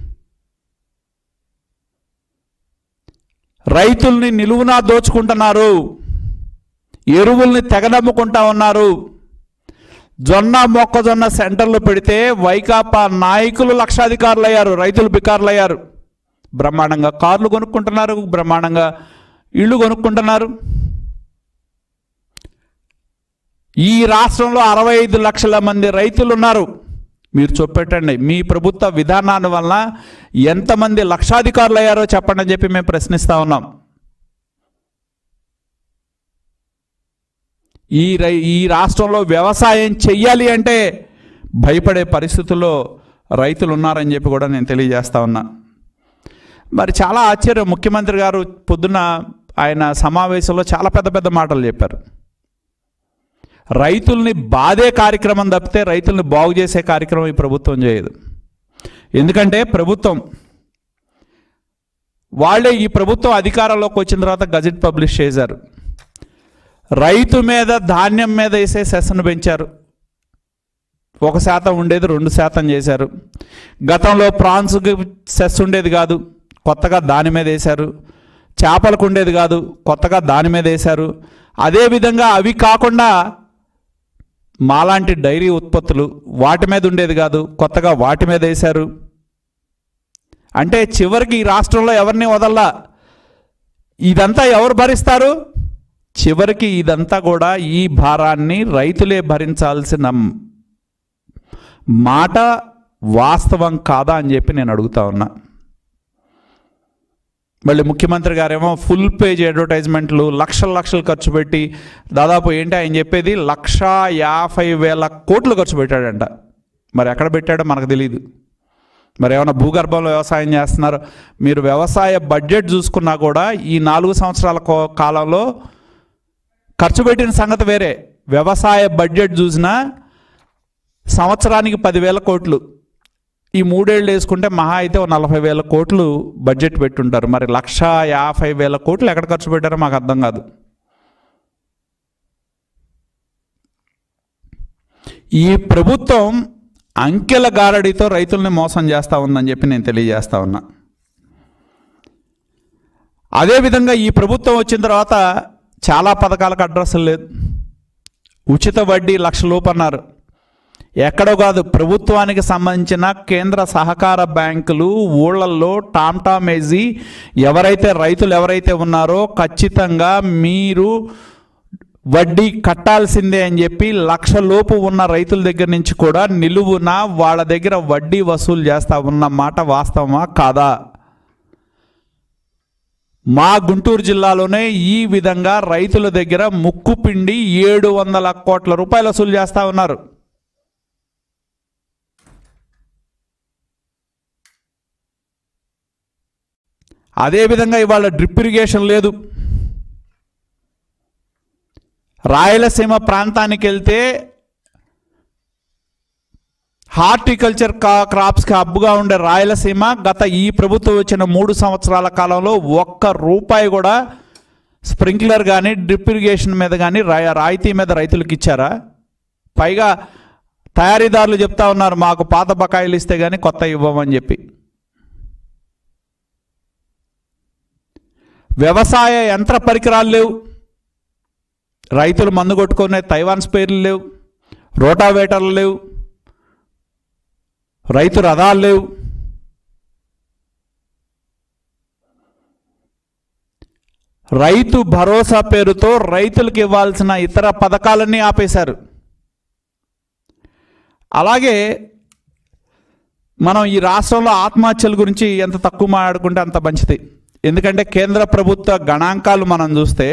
రైతుల్ని నిలువునా దోచుకుంటున్నారు ఎరువుల్ని తెగనమ్ముకుంటా ఉన్నారు జొన్న మొక్కజొన్న సెంటర్లు పెడితే వైకాపా నాయకులు లక్షాధికారులు అయ్యారు రైతులు బికారులు అయ్యారు బ్రహ్మాండంగా కార్లు కొనుక్కుంటున్నారు బ్రహ్మాండంగా ఇళ్ళు కొనుక్కుంటున్నారు ఈ రాష్ట్రంలో అరవై ఐదు లక్షల మంది రైతులు ఉన్నారు మీరు చూపెట్టండి మీ ప్రభుత్వ విధానాన్ని వల్ల ఎంతమంది లక్షాధికారులు అయ్యారో చెప్పండి అని చెప్పి మేము ప్రశ్నిస్తా ఉన్నాం ఈ రై ఈ రాష్ట్రంలో వ్యవసాయం చెయ్యాలి అంటే భయపడే పరిస్థితుల్లో రైతులు ఉన్నారని చెప్పి కూడా నేను తెలియజేస్తా ఉన్నా మరి చాలా ఆశ్చర్యం ముఖ్యమంత్రి గారు పొద్దున్న ఆయన సమావేశంలో చాలా పెద్ద పెద్ద మాటలు చెప్పారు రైతుల్ని బాధే కార్యక్రమం తప్పితే రైతుల్ని బాగు చేసే కార్యక్రమం ఈ ప్రభుత్వం చేయదు ఎందుకంటే ప్రభుత్వం వాళ్ళే ఈ ప్రభుత్వం అధికారంలోకి వచ్చిన తర్వాత గజెట్ పబ్లిష్ చేశారు రైతు మీద ధాన్యం మీద వేసే సెస్ను పెంచారు ఒక శాతం ఉండేది రెండు శాతం చేశారు గతంలో ప్రాన్స్కి సెస్ ఉండేది కాదు కొత్తగా దాని మీద వేశారు చేపలకు ఉండేది కాదు కొత్తగా దాని మీద వేశారు అదేవిధంగా అవి కాకుండా మాలాంటి డైరీ ఉత్పత్తులు వాటి మీద ఉండేది కాదు కొత్తగా వాటి మీద వేశారు అంటే చివరికి ఈ రాష్ట్రంలో ఎవరిని వదల్లా ఇదంతా ఎవరు భరిస్తారు చివరికి ఇదంతా కూడా ఈ భారాన్ని రైతులే భరించాల్సిన మాట వాస్తవం కాదా అని చెప్పి నేను అడుగుతా ఉన్నా మళ్ళీ ముఖ్యమంత్రి గారేమో ఫుల్ పేజ్ అడ్వర్టైజ్మెంట్లు లక్షల లక్షలు ఖర్చు పెట్టి దాదాపు ఏంటి ఆయన చెప్పేది లక్ష యాభై వేల కోట్లు ఖర్చు పెట్టాడంట మరి ఎక్కడ పెట్టాడో మనకు తెలియదు మరి ఏమైనా భూగర్భంలో వ్యవసాయం చేస్తున్నారు మీరు వ్యవసాయ బడ్జెట్ చూసుకున్నా కూడా ఈ నాలుగు సంవత్సరాల కో- కాలంలో ఖర్చు పెట్టిన సంగతి వేరే వ్యవసాయ బడ్జెట్ చూసినా సంవత్సరానికి పదివేల కోట్లు ఈ మూడేళ్ళు వేసుకుంటే మహా అయితే ఓ నలభై వేల కోట్లు బడ్జెట్ పెట్టుంటారు మరి లక్ష యాభై వేల కోట్లు ఎక్కడ ఖర్చు పెట్టారో మాకు అర్థం కాదు ఈ ప్రభుత్వం అంకెల గారడితో రైతుల్ని మోసం చేస్తూ ఉందని చెప్పి నేను తెలియజేస్తా ఉన్నా అదేవిధంగా ఈ ప్రభుత్వం వచ్చిన తర్వాత చాలా పథకాలకు అడ్రస్ లేదు ఉచిత వడ్డీ లక్ష లోపు అన్నారు ఎక్కడో కాదు ప్రభుత్వానికి సంబంధించిన కేంద్ర సహకార బ్యాంకులు ఊళ్ళల్లో టామ్టామేజీ ఎవరైతే రైతులు ఎవరైతే ఉన్నారో ఖచ్చితంగా మీరు వడ్డీ కట్టాల్సిందే అని చెప్పి లక్ష లోపు ఉన్న రైతుల దగ్గర నుంచి కూడా నిలువున వాళ్ళ దగ్గర వడ్డీ వసూలు చేస్తా ఉన్న మాట వాస్తవమా కాదా మా గుంటూరు జిల్లాలోనే ఈ విధంగా రైతుల దగ్గర ముక్కు పిండి ఏడు వందల కోట్ల రూపాయలు వసూలు చేస్తా ఉన్నారు అదేవిధంగా ఇవాళ డ్రిప్ ఇరిగేషన్ లేదు రాయలసీమ ప్రాంతానికి వెళ్తే హార్టికల్చర్ కా క్రాప్స్కి హబ్గా ఉండే రాయలసీమ గత ఈ ప్రభుత్వం వచ్చిన మూడు సంవత్సరాల కాలంలో ఒక్క రూపాయి కూడా స్ప్రింక్లర్ కానీ డ్రిప్ ఇరిగేషన్ మీద కానీ రా- రాయితీ మీద రైతులకు ఇచ్చారా పైగా తయారీదారులు చెప్తా ఉన్నారు మాకు పాత బకాయిలు ఇస్తే కానీ కొత్త ఇవ్వమని చెప్పి వ్యవసాయ యంత్ర పరికరాలు లేవు రైతులు మందు కొట్టుకునే తైవాన్ స్పేర్లు లేవు రోటావేటర్లు లేవు రైతు రథాలు లేవు రైతు భరోసా పేరుతో రైతులకు ఇవ్వాల్సిన ఇతర పథకాలన్నీ ఆపేశారు అలాగే మనం ఈ రాష్ట్రంలో ఆత్మహత్యల గురించి ఎంత తక్కువ మాట్లాడుకుంటే అంత మంచిది ఎందుకంటే కేంద్ర ప్రభుత్వ గణాంకాలు మనం చూస్తే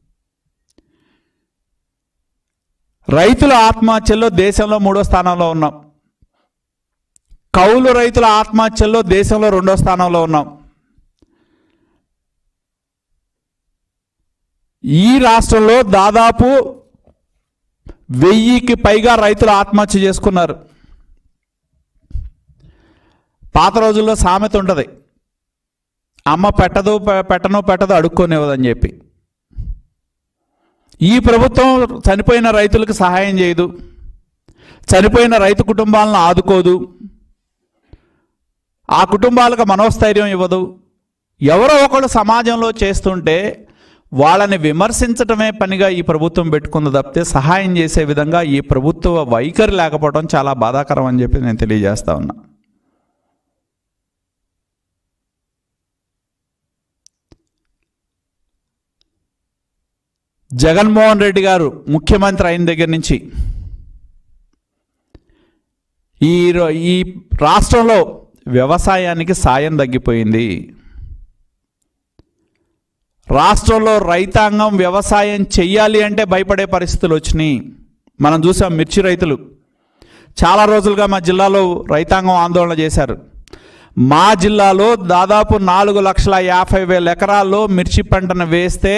రైతుల ఆత్మహత్యల్లో దేశంలో మూడో స్థానంలో ఉన్నాం కౌలు రైతుల ఆత్మహత్యల్లో దేశంలో రెండో స్థానంలో ఉన్నాం ఈ రాష్ట్రంలో దాదాపు వెయ్యికి పైగా రైతులు ఆత్మహత్య చేసుకున్నారు పాత రోజుల్లో సామెత ఉంటుంది అమ్మ పెట్టదు పె- పెట్టను పెట్టదు అడుక్కోనివ్వదని చెప్పి ఈ ప్రభుత్వం చనిపోయిన రైతులకు సహాయం చేయదు చనిపోయిన రైతు కుటుంబాలను ఆదుకోదు ఆ కుటుంబాలకు మనోస్థైర్యం ఇవ్వదు ఎవరో ఒకళ్ళు సమాజంలో చేస్తుంటే వాళ్ళని విమర్శించటమే పనిగా ఈ ప్రభుత్వం పెట్టుకుంది తప్పితే సహాయం చేసే విధంగా ఈ ప్రభుత్వ వైఖరి లేకపోవడం చాలా బాధాకరం అని చెప్పి నేను తెలియజేస్తా ఉన్నా జగన్మోహన్ రెడ్డి గారు ముఖ్యమంత్రి అయిన దగ్గర నుంచి ఈ రో- ఈ రాష్ట్రంలో వ్యవసాయానికి సాయం తగ్గిపోయింది రాష్ట్రంలో రైతాంగం వ్యవసాయం చెయ్యాలి అంటే భయపడే పరిస్థితులు వచ్చినాయి మనం చూసాం మిర్చి రైతులు చాలా రోజులుగా మా జిల్లాలో రైతాంగం ఆందోళన చేశారు మా జిల్లాలో దాదాపు నాలుగు లక్షల యాభై వేల ఎకరాల్లో మిర్చి పంటను వేస్తే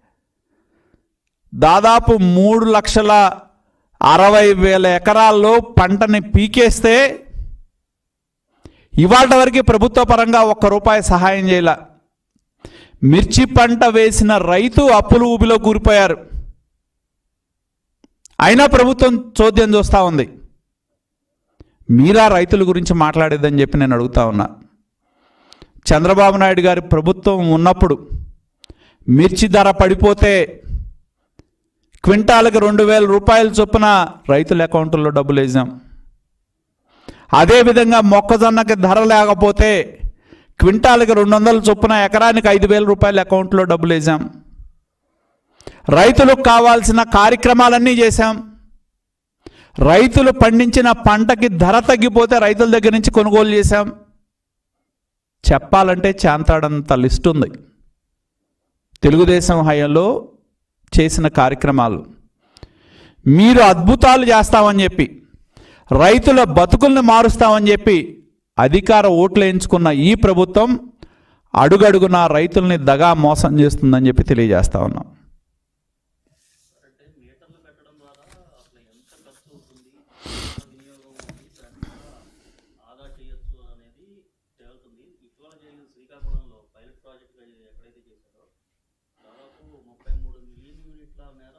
దాదాపు మూడు లక్షల అరవై వేల ఎకరాల్లో పంటని పీకేస్తే ఇవాళ వరకు ప్రభుత్వ పరంగా ఒక్క రూపాయి సహాయం చేయాల మిర్చి పంట వేసిన రైతు అప్పులు ఊబిలో కూరిపోయారు అయినా ప్రభుత్వం చోద్యం చూస్తూ ఉంది మీరా రైతుల గురించి మాట్లాడేదని చెప్పి నేను అడుగుతా ఉన్నా చంద్రబాబు నాయుడు గారి ప్రభుత్వం ఉన్నప్పుడు మిర్చి ధర పడిపోతే క్వింటాలకు రెండు వేల రూపాయల చొప్పున రైతుల అకౌంట్లో డబ్బులు వేసాం అదేవిధంగా మొక్కజొన్నకి ధర లేకపోతే క్వింటాల్కి రెండు వందల చొప్పున ఎకరానికి ఐదు వేల రూపాయలు అకౌంట్లో డబ్బులు వేసాం రైతులకు కావాల్సిన కార్యక్రమాలన్నీ చేశాం రైతులు పండించిన పంటకి ధర తగ్గిపోతే రైతుల దగ్గర నుంచి కొనుగోలు చేశాం చెప్పాలంటే చాంతాడంత లిస్ట్ ఉంది తెలుగుదేశం హయాంలో చేసిన కార్యక్రమాలు మీరు అద్భుతాలు చేస్తామని చెప్పి రైతుల బతుకుల్ని మారుస్తామని చెప్పి అధికార ఓట్లు వేయించుకున్న ఈ ప్రభుత్వం అడుగడుగున రైతుల్ని దగా మోసం చేస్తుందని చెప్పి తెలియజేస్తా ఉన్నాం అంటే మీటర్లు పెట్టడం ద్వారా అసలు ఎంత ఖర్చు అవుతుంది ఎంత వినియోగం ఉంది దాని ద్వారా ఆదా చేయొచ్చు అనేది తేలుతుంది ఇటీవల జరిగిన శ్రీకాకుళంలో పైలట్ ప్రాజెక్ట్ ఎక్కడైతే చేశారో దాదాపు ముప్పై మూడు మిలియన్ యూనిట్ల మేర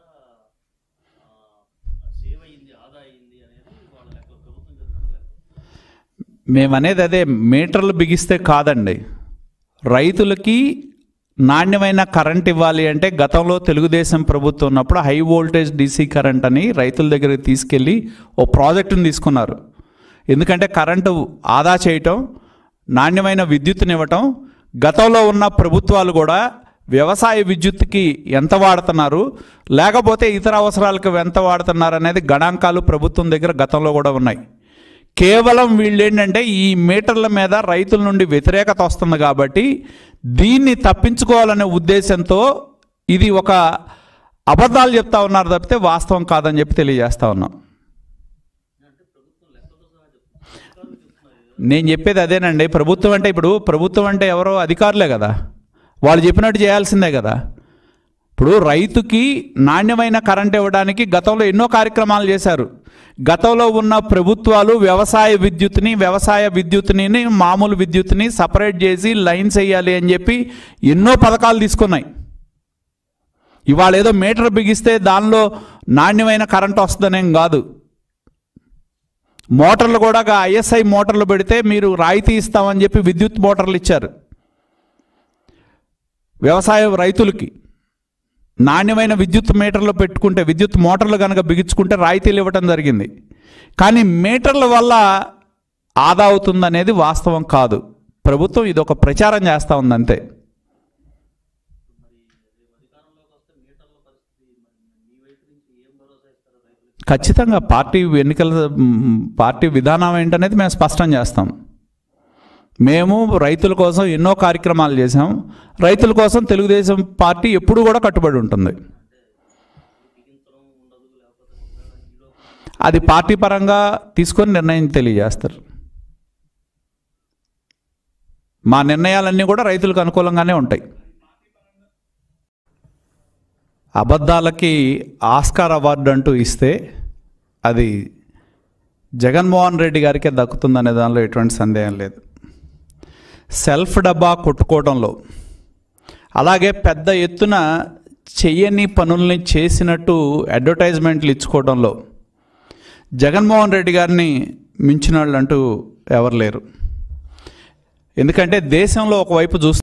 సేవ్ అయింది ఆదా అయింది అనేది వాళ్ళ లెక్కలు ప్రభుత్వం చెప్తున్న లెక్కలు మేమనేది అదే మీటర్లు బిగిస్తే కాదండి రైతులకి నాణ్యమైన కరెంట్ ఇవ్వాలి అంటే గతంలో తెలుగుదేశం ప్రభుత్వం ఉన్నప్పుడు హై వోల్టేజ్ డీసీ కరెంట్ అని రైతుల దగ్గరికి తీసుకెళ్ళి ఓ ప్రాజెక్టును తీసుకున్నారు ఎందుకంటే కరెంటు ఆదా చేయటం నాణ్యమైన విద్యుత్తుని ఇవ్వటం గతంలో ఉన్న ప్రభుత్వాలు కూడా వ్యవసాయ విద్యుత్తుకి ఎంత వాడుతున్నారు లేకపోతే ఇతర అవసరాలకు ఎంత వాడుతున్నారు అనేది గణాంకాలు ప్రభుత్వం దగ్గర గతంలో కూడా ఉన్నాయి కేవలం వీళ్ళు ఏంటంటే ఈ మీటర్ల మీద రైతుల నుండి వ్యతిరేకత వస్తుంది కాబట్టి దీన్ని తప్పించుకోవాలనే ఉద్దేశంతో ఇది ఒక అబద్ధాలు చెప్తా ఉన్నారు తప్పితే వాస్తవం కాదని చెప్పి తెలియజేస్తా ఉన్నాం అంటే ప్రభుత్వం లెక్కలతో సహా చెప్తుంది అధికారులు చెప్తున్నారు నేను చెప్పేది అదేనండి ప్రభుత్వం అంటే ఇప్పుడు ప్రభుత్వం అంటే ఎవరో అధికారులే కదా వాళ్ళు చెప్పినట్టు చేయాల్సిందే కదా ఇప్పుడు రైతుకి నాణ్యమైన కరెంట్ ఇవ్వడానికి గతంలో ఎన్నో కార్యక్రమాలు చేశారు గతంలో ఉన్న ప్రభుత్వాలు వ్యవసాయ విద్యుత్ని వ్యవసాయ విద్యుత్ని మామూలు విద్యుత్ని సపరేట్ చేసి లైన్స్ వేయాలి అని చెప్పి ఎన్నో పథకాలు తీసుకున్నాయి ఇవాళ ఏదో మీటర్ బిగిస్తే దానిలో నాణ్యమైన కరెంట్ వస్తుందనేం కాదు మోటార్లు కూడా ఐఎస్ఐ మోటార్లు పెడితే మీరు రాయితీ ఇస్తామని చెప్పి విద్యుత్ మోటార్లు ఇచ్చారు వ్యవసాయ రైతులకి నాణ్యమైన విద్యుత్ మీటర్లు పెట్టుకుంటే విద్యుత్ మోటార్లు కనుక బిగించుకుంటే రాయితీలు ఇవ్వటం జరిగింది కానీ మీటర్ల వల్ల ఆదా అవుతుందనేది వాస్తవం కాదు ప్రభుత్వం ఇది ఒక ప్రచారం చేస్తూ ఉంది అంతే మరి రేపు అధికారంలోకి వస్తే మీటర్ల పరిస్థితి మరి మీ వైపు నుంచి ఏం భరోసా ఇస్తారో రైతులకి ఖచ్చితంగా పార్టీ ఎన్నికల మ్, పార్టీ విధానం ఏంటనేది మేము స్పష్టం చేస్తాం మేము రైతుల కోసం ఎన్నో కార్యక్రమాలు చేసాం రైతుల కోసం తెలుగుదేశం పార్టీ ఎప్పుడు కూడా కట్టుబడి ఉంటుంది బిగించడం ఉండదు లేకపోతే ఒకవేళ ఈలో అది పార్టీ పరంగా తీసుకొని నిర్ణయం తెలియజేస్తారు మా నిర్ణయాలన్నీ కూడా రైతులకు అనుకూలంగానే ఉంటాయి అబద్ధాలకి ఆస్కార్ అవార్డు అంటూ ఇస్తే అది జగన్మోహన్ రెడ్డి గారికే దక్కుతుందనే దానిలో ఎటువంటి సందేహం లేదు సెల్ఫ్ డబ్బా కొట్టుకోవడంలో అలాగే పెద్ద ఎత్తున చెయ్యని పనుల్ని చేసినట్టు అడ్వర్టైజ్మెంట్లు ఇచ్చుకోవడంలో జగన్మోహన్ రెడ్డి గారిని మించిన వాళ్ళు అంటూ ఎవరు లేరు ఎందుకంటే దేశంలో ఒకవైపు చూస్తే